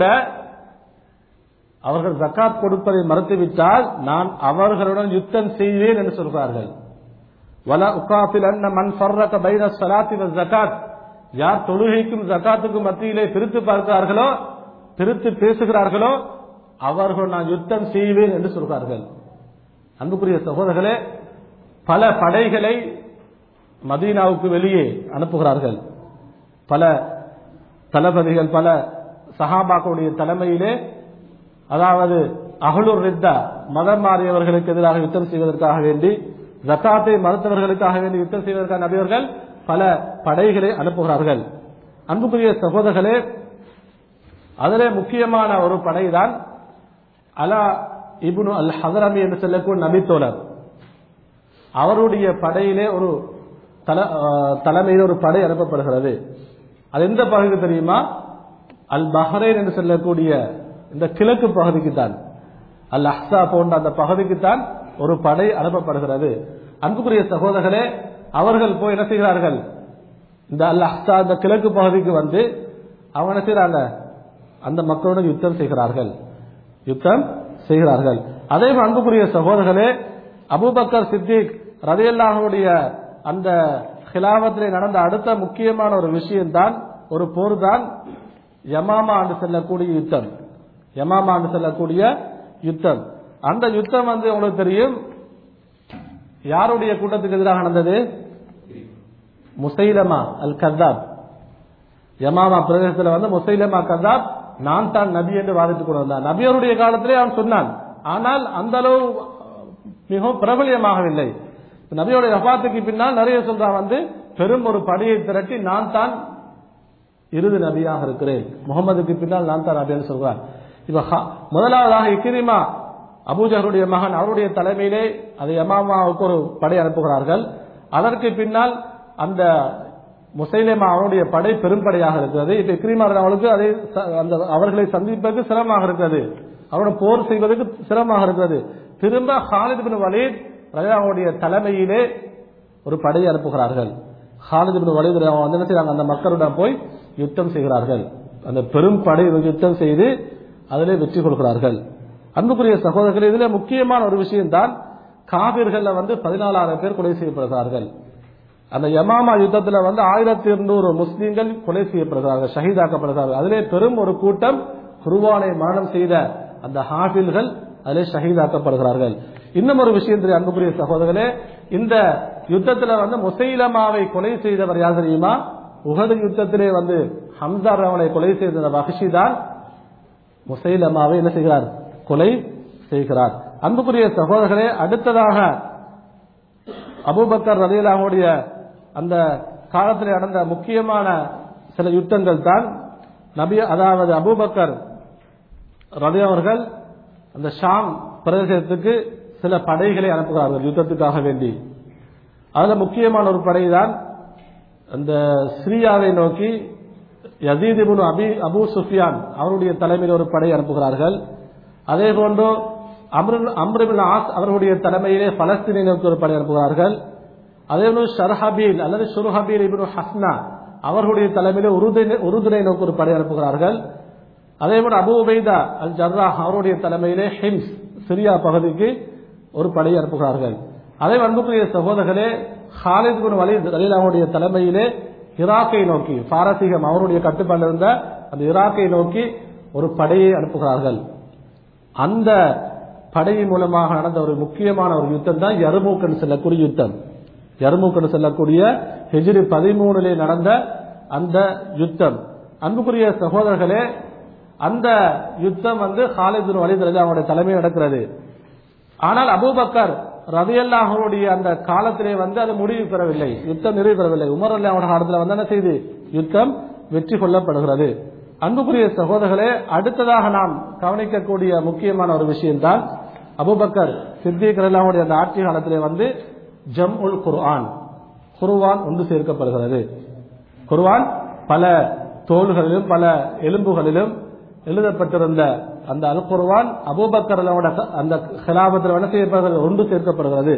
Speaker 2: அவர்கள் ஜக்காத் கொடுப்பதை மறுத்துவிட்டால் நான் அவர்களுடன் யுத்தம் செய்வேன் என்று சொல்கிறார்கள் வல உகாத்தில் அன்ன மண் ஃபர்ரக பைன ஸலாத்தி வ ஜகாத் யார் தொழுகைக்கும் ஜகாத்துக்கும் மத்தியிலே பிரித்து பார்க்கிறார்களோ பிரித்து பேசுகிறார்களோ அவர்கள் நான் யுத்தம் செய்வேன் என்று சொல்கிறார்கள் அன்புக்குரிய சகோதரர்களே பல படைகளை மதீனாவுக்கு வெளியே அனுப்புகிறார்கள் பல தளபதிகள் பல சஹாபாக்களுடைய தலைமையிலே அதாவது அகலூர் ரித்தா மதம் மாறியவர்களுக்கு எதிராக யுத்தம் செய்வதற்காக வேண்டி ஜக்காத்தை மறுத்தவர்களுக்காக வேண்டி யுத்தம் செய்வதற்காக நபியவர்கள் பல படைகளை அனுப்புகிறார்கள் அன்புக்குரிய சகோதரர்களே அதிலே முக்கியமான ஒரு படைதான் அலா இப்னு அல் ஹதரமி என்று சொல்லக்கூடிய நபித்தோழர் அவருடைய படையிலே ஒரு தல அஹ், தலைமையில் ஒரு படை அனுப்பப்படுகிறது அது எந்த பகுதிக்கு தெரியுமா அல் பஹ்ரைன் என்று சொல்லக்கூடிய இந்த கிழக்கு பகுதிக்கு தான் அல் அஹ்சா போன்ற அந்த பகுதிக்கு தான் ஒரு படை அனுப்பப்படுகிறது அன்புக்குரிய சகோதரர்களே அவர்கள் போய் என்ன செய்கிறார்கள் இந்த அல் அஹ்சா இந்த கிழக்கு பகுதிக்கு வந்து அவங்க என்ன செய்யறாங்க அந்த மக்களுடன் யுத்தம் செய்கிறார்கள் யுத்தம் செய்கிறார்கள் அதே போல் அன்புக்குரிய சகோதரர்களே அபூபக்கர் சித்திக் ரதையல்லாஹுடைய அந்த ஹிலாபத்திலே நடந்த அடுத்த முக்கியமான ஒரு விஷயம்தான் ஒரு போர் தான் யமாமா என்று செல்லக்கூடிய யுத்தம் யமாமா என்று செல்லக்கூடிய யுத்தம் அந்த யுத்தம் வந்து உங்களுக்கு தெரியும் யாருடைய கூட்டத்துக்கு எதிராக நடந்தது முசைலமா அல் கத்தாப் யமாமா பிரதேசத்தில் வந்து முசைலமா கதாப் நான் தான் நபி என்று வாதிட்டுக் கொண்டு வந்தான் நபியருடைய காலத்திலே அவன் சொன்னான் ஆனால் அந்த அளவு மிகவும் பிரபலியமாகவில்லை நபியோடைய வபாத்துக்கு பின்னால் நிறைய சொல்றான் வந்து பெரும் ஒரு படையை திரட்டி நான் தான் இறுதி நபியாக இருக்கிறேன் முகமதுக்கு பின்னால் நான் தான் நபின்னு சொல்றார் இப்ப ஹ- முதலாவதாக இக்கிரிமா அபூஜருடைய மகன் அவருடைய தலைமையிலே அது யமாமாவுக்கு ஒரு படை அனுப்புகிறார்கள் அதற்கு பின்னால் அந்த முசைலேமா அவருடைய படை பெரும்படையாக இருக்கிறது இப்ப இக்ரிமா அவளுக்கு அதை ச- அந்த அவர்களை சந்திப்பதற்கு சிரமமாக இருக்கிறது அவரோட போர் செய்வதற்கு சிரமமாக இருக்கிறது திரும்ப ஹாலித் பின் வலீத் ரஜாவுடைய தலைமையிலே ஒரு படையை அனுப்புகிறார்கள் ஹாலித் பின் வலீத் அவங்க வந்து என்ன செய்றாங்க அந்த மக்களிடம் போய் யுத்தம் செய்கிறார்கள் அந்த பெரும் படை யுத்தம் செய்து அதிலே வெற்றி கொள்கிறார்கள் அன்புக்குரிய சகோதரர்கள் இதுல முக்கியமான ஒரு விஷயம்தான் காவிர்கள்ல வந்து பதினாலாயிரம் பேர் கொலை செய்யப்படுகிறார்கள் அந்த யமாமா யுத்தத்தில் வந்து ஆயிரத்தி இருநூறு முஸ்லீம்கள் கொலை செய்யப்படுகிறார்கள் ஷஹீதாக்கப்படுகிறார்கள் அதிலே பெரும் ஒரு கூட்டம் குருவானை மரணம் செய்த அந்த ஹாஃபில்கள் அதிலே ஷஹீதாக்கப்படுகிறார்கள் இன்னும் ஒரு விஷயம் தெரியும் அன்புக்குரிய சகோதரர்களே இந்த யுத்தத்தில் வந்து முசைலமாவை கொலை செய்தவர் யார் தெரியுமா உகது யுத்தத்திலே வந்து ஹம்சா அவனை கொலை செய்த அந்த வஹஷி தான் முசைலமாவை என்ன செய்கிறார் கொலை செய்கிறார் அன்புக்குரிய சகோதரர்களே அடுத்ததாக அபூபக்கர் ரலியல்லாஹுடைய அந்த காலத்தில் நடந்த முக்கியமான சில யுத்தங்கள் தான் நபி அதாவது அபூபக்கர் ரலி அவர்கள் அந்த ஷாம் பிரதேசத்துக்கு சில படைகளை அனுப்புகிறார்கள் யுத்தத்துக்காக வேண்டி அதுல முக்கியமான ஒரு படை தான் அந்த சிரியாவை நோக்கி Yazid ibn Abi Abu Sufyan அவருடைய தலைமையில் ஒரு படை அனுப்புகிறார்கள் அதே போன்று அம்ரு- அம்ரு இப்னு ஆஸ் அவர்களுடைய தலைமையிலே பலஸ்தீனை நோக்கி ஒரு படை அனுப்புகிறார்கள் அதே போன்று ஷர்ஹபீல் அல்லது ஷுர்ஹபீல் இப்னு ஹஸ்னா அவர்களுடைய தலைமையிலே உருதுனை உருதுனை நோக்கி ஒரு படை அனுப்புகிறார்கள் அதே போல அபு உபைதா அல் ஜர்ரா அவருடைய தலைமையிலே ஹிம்ஸ் சிரியா பகுதிக்கு ஒரு படை அனுப்புகிறார்கள் அதே அன்புக்குரிய சகோதரர்களே ஹாலித் குன் வலீத் அலிலாவுடைய தலைமையிலே ஈராக்கை நோக்கி பாரசீகம் அவருடைய கட்டுப்பாடு இருந்த அந்த ஈராக்கை நோக்கி ஒரு படையை அனுப்புகிறார்கள் அந்த படையின் மூலமாக நடந்த ஒரு முக்கியமான ஒரு யுத்தம் தான் யருமூக்கன் செல்லக்கூடிய யுத்தம் யருமூக்கன் செல்லக்கூடிய ஹெஜ்ரி பதிமூணுலே நடந்த அந்த யுத்தம் அன்புக்குரிய சகோதரர்களே அந்த யுத்தம் வந்து ஹாலித் வலித் அவருடைய தலைமையில் நடக்கிறது ஆனால் அபூபக்கர் ரவியல்லாஹனுடைய அந்த காலத்திலே வந்து அது முடிவு பெறவில்லை யுத்தம் நிறைவு பெறவில்லை உமர் அல்லாவோட காலத்தில் வந்து என்ன செய்து யுத்தம் வெற்றி கொள்ளப்படுகிறது அன்புக்குரிய சகோதரர்களே அடுத்ததாக நாம் கவனிக்கக்கூடிய முக்கியமான ஒரு விஷயம்தான் அபுபக்கர் சித்திக் அல்லாவுடைய அந்த ஆட்சி காலத்திலே வந்து ஜம் உல் குர்ஆன் குர்ஆன் ஒன்று சேர்க்கப்படுகிறது குர்ஆன் பல தோள்களிலும் பல எலும்புகளிலும் எழுதப்பட்டிருந்த அந்த அல் குர்ஆன் அபூபக்கர் அல்லாவோட அந்த ஹிலாபத்தில் என்ன செய்யப்படுகிறது ஒன்று சேர்க்கப்படுகிறது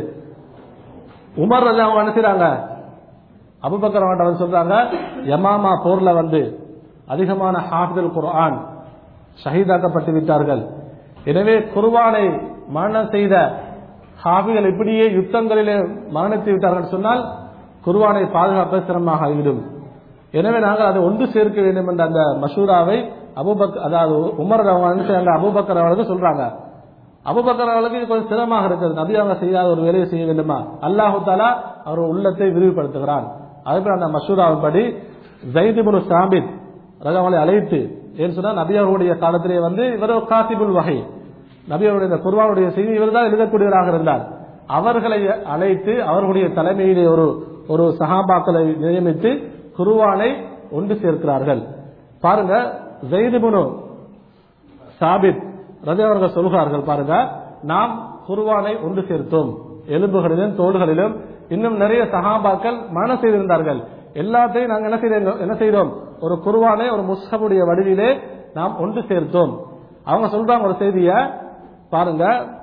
Speaker 2: உமர் அல்லாஹ் என்ன செய்றாங்க அபுபக்கர் அவன்கிட்ட வந்து சொல்றாங்க யமாமா போர்ல வந்து அதிகமான ஹாஃபிதுல் குர்ஆன் ஷஹீதாக்கப்பட்டு விட்டார்கள் எனவே குர்ஆனை மரணம் செய்த ஹாஃபிகள் இப்படியே யுத்தங்களிலே மரணித்து விட்டார்கள் சொன்னால் குர்ஆனை பாதுகாப்ப சிரமமாக ஆகிவிடும் எனவே நாங்கள் அதை ஒன்று சேர்க்க வேண்டும் என்ற அந்த மசூராவை அபுபக் அதாவது உமர் அவங்க என்ன செய்றாங்க அபுபக்கர் அவர்களுக்கு சொல்றாங்க அபுபக்கர் அவர்களுக்கு இது கொஞ்சம் சிரமமாக இருக்கிறது நபி அவங்க செய்யாத ஒரு வேலையை செய்ய வேண்டுமா அல்லாஹு தாலா அவர் உள்ளத்தை விரிவுபடுத்துகிறான் அதேபோல அந்த மசூராவின்படி ஜெயிதிபுரு சாபித் அவங்களை அழைத்து ஏன்னு சொன்னா நபி அவர்களுடைய காலத்திலே வந்து இவர் காசிபுல் வகை நபி அவருடைய இந்த குர்வானுடைய செய்தி இவர் தான் எழுதக்கூடியவராக இருந்தார் அவர்களை அழைத்து அவர்களுடைய தலைமையிலே ஒரு ஒரு சஹாபாக்களை நியமித்து குருவானை ஒன்று சேர்க்கிறார்கள் பாருங்க ஜெயிதுபுனு சாபித் ரதி அவர்கள் சொல்கிறார்கள் பாருங்க நாம் குருவானை ஒன்று சேர்த்தோம் எலும்புகளிலும் தோள்களிலும் இன்னும் நிறைய சஹாபாக்கள் மரணம் செய்திருந்தார்கள் எல்லாத்தையும் நாங்கள் என்ன செய்தோம் என்ன செய்தோம் ஒரு குருவானை ஒரு முஸ்ஹபுடைய வடிவிலே நாம் ஒன்று சேர்த்தோம் அவங்க சொல்றாங்க ஒரு செய்திய பாருங்க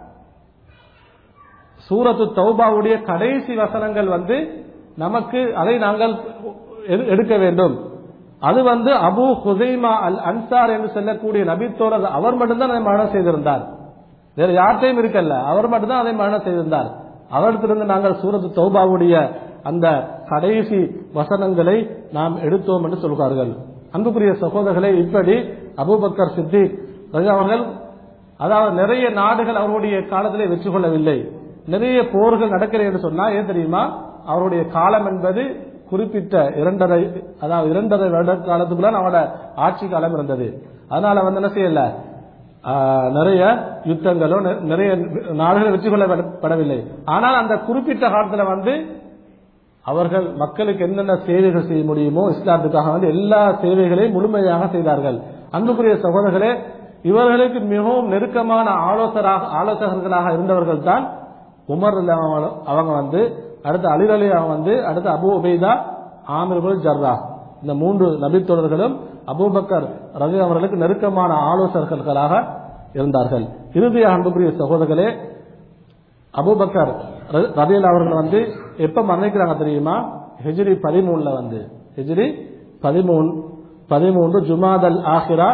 Speaker 2: சூரத்து தௌபாவுடைய கடைசி வசனங்கள் வந்து நமக்கு அதை நாங்கள் எடு- எடுக்க வேண்டும் அது வந்து அபு ஹுசைமா அல் அன்சார் என்று சொல்லக்கூடிய நபித்தோழர் அவர் மட்டும்தான் அதை மரணம் செய்திருந்தார் வேற யார்கிட்டையும் இருக்கல்ல அவர் மட்டும்தான் அதை மரணம் செய்திருந்தார் அவரிடத்திலிருந்து நாங்கள் சூரத்து தௌபாவுடைய அந்த கடைசி வசனங்களை நாம் எடுத்தோம் என்று சொல்கிறார்கள் அன்புக்குரிய சகோதரர்களே இப்படி அபூபக்கர் சித்திக் ரலி அவர்கள் அதாவது நிறைய நாடுகள் அவருடைய காலத்திலே வெற்றி கொள்ளவில்லை நிறைய போர்கள் நடக்கிறது என்று சொன்னா ஏன் தெரியுமா அவருடைய காலம் என்பது குறிப்பிட்ட இரண்டரை அதாவது இரண்டரை வருட காலத்துக்குள்ள அவரோட ஆட்சி காலம் இருந்தது அதனால வந்து என்ன செய்யல ஆஹ், நிறைய யுத்தங்களும் நெ- நிறைய நாடுகள் வெற்றி கொள்ளப்படவில்லை ஆனால் அந்த குறிப்பிட்ட காலத்துல வந்து அவர்கள் மக்களுக்கு என்னென்ன சேவைகள் செய்ய முடியுமோ இஸ்லாத்துக்காக வந்து எல்லா சேவைகளையும் முழுமையாக செய்தார்கள் அன்புக்குரிய சகோதரர்களே இவர்களுக்கு மிகவும் நெருக்கமான ஆலோசராக ஆலோசகர்களாக இருந்தவர்கள் தான் உமர் ரலி அவங்க அவங்க வந்து அடுத்து அலி அலி அவங்க வந்து அடுத்து அபு உபைதா ஆமிர்புல் ஜர்ரா இந்த மூன்று நபித்தோழர்களும் அபூபக்கர் ரவி அவர்களுக்கு நெருக்கமான ஆலோசகர்களாக இருந்தார்கள் இறுதியாக அன்புக்குரிய சகோதரர்களே அபூபக்கர் ர- ரலியல்லாஹு அவர்கள் வந்து எப்ப மரணிக்கிறாங்க தெரியுமா ஹிஜ்ரி பதிமூணுல வந்து ஹிஜ்ரி பதிமூணு பதிமூன்று ஜுமாதல் ஆஹிரா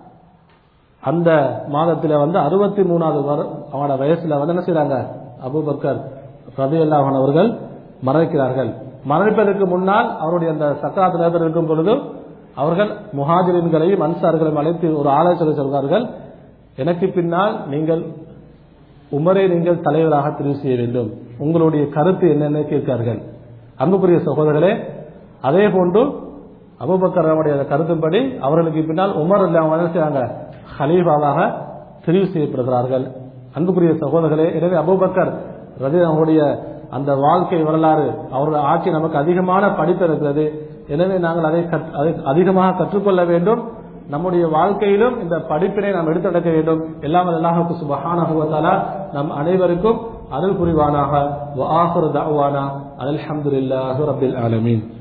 Speaker 2: அந்த மாதத்துல வந்து அறுபத்தி மூணாவது வர அவனோட வயசுல வந்து என்ன செய்றாங்க அபூபக்கர் ரலியல்லாஹு அன்ஹு அவர்கள் மரணிக்கிறார்கள் மரணிப்பதற்கு முன்னால் அவருடைய அந்த சக்கராத் நேரத்தில் இருக்கும் பொழுது அவர்கள் முஹாஜிரின்களையும் அன்சார்களையும் அழைத்து ஒரு ஆலோசனை சொல்வார்கள் எனக்கு பின்னால் நீங்கள் உமரை நீங்கள் தலைவராக தெரிவு செய்ய வேண்டும் உங்களுடைய கருத்து என்னென்ன கேட்கிறார்கள் அன்புக்குரிய சகோதரர்களே அதே போன்று அபுபக்கர் அவருடைய அந்த கருத்தின்படி அவர்களுக்கு பின்னால் உமர் அல்ல அவங்க என்ன செய்றாங்க ஹலீஃபாவாக தெரிவு செய்யப்படுகிறார்கள் அன்புக்குரிய சகோதரர்களே எனவே அபூபக்கர் ரதி அவருடைய அந்த வாழ்க்கை வரலாறு அவருடைய ஆட்சி நமக்கு அதிகமான படிப்பு இருக்கிறது எனவே நாங்கள் அதை கற்- அதை அதிகமாக கற்றுக்கொள்ள வேண்டும் நம்முடைய வாழ்க்கையிலும் இந்த படிப்பினை நாம் எடுத்துடக்க வேண்டும் எல்லாம் அல்லாஹுக்கு சுபஹானஹு வ தஆலா நம் அனைவருக்கும் அருள் புரிவானாக வ ஆஹிரு தஅவானா அல்ஹம்துலில்லாஹி ரப்பில் ஆலமீன்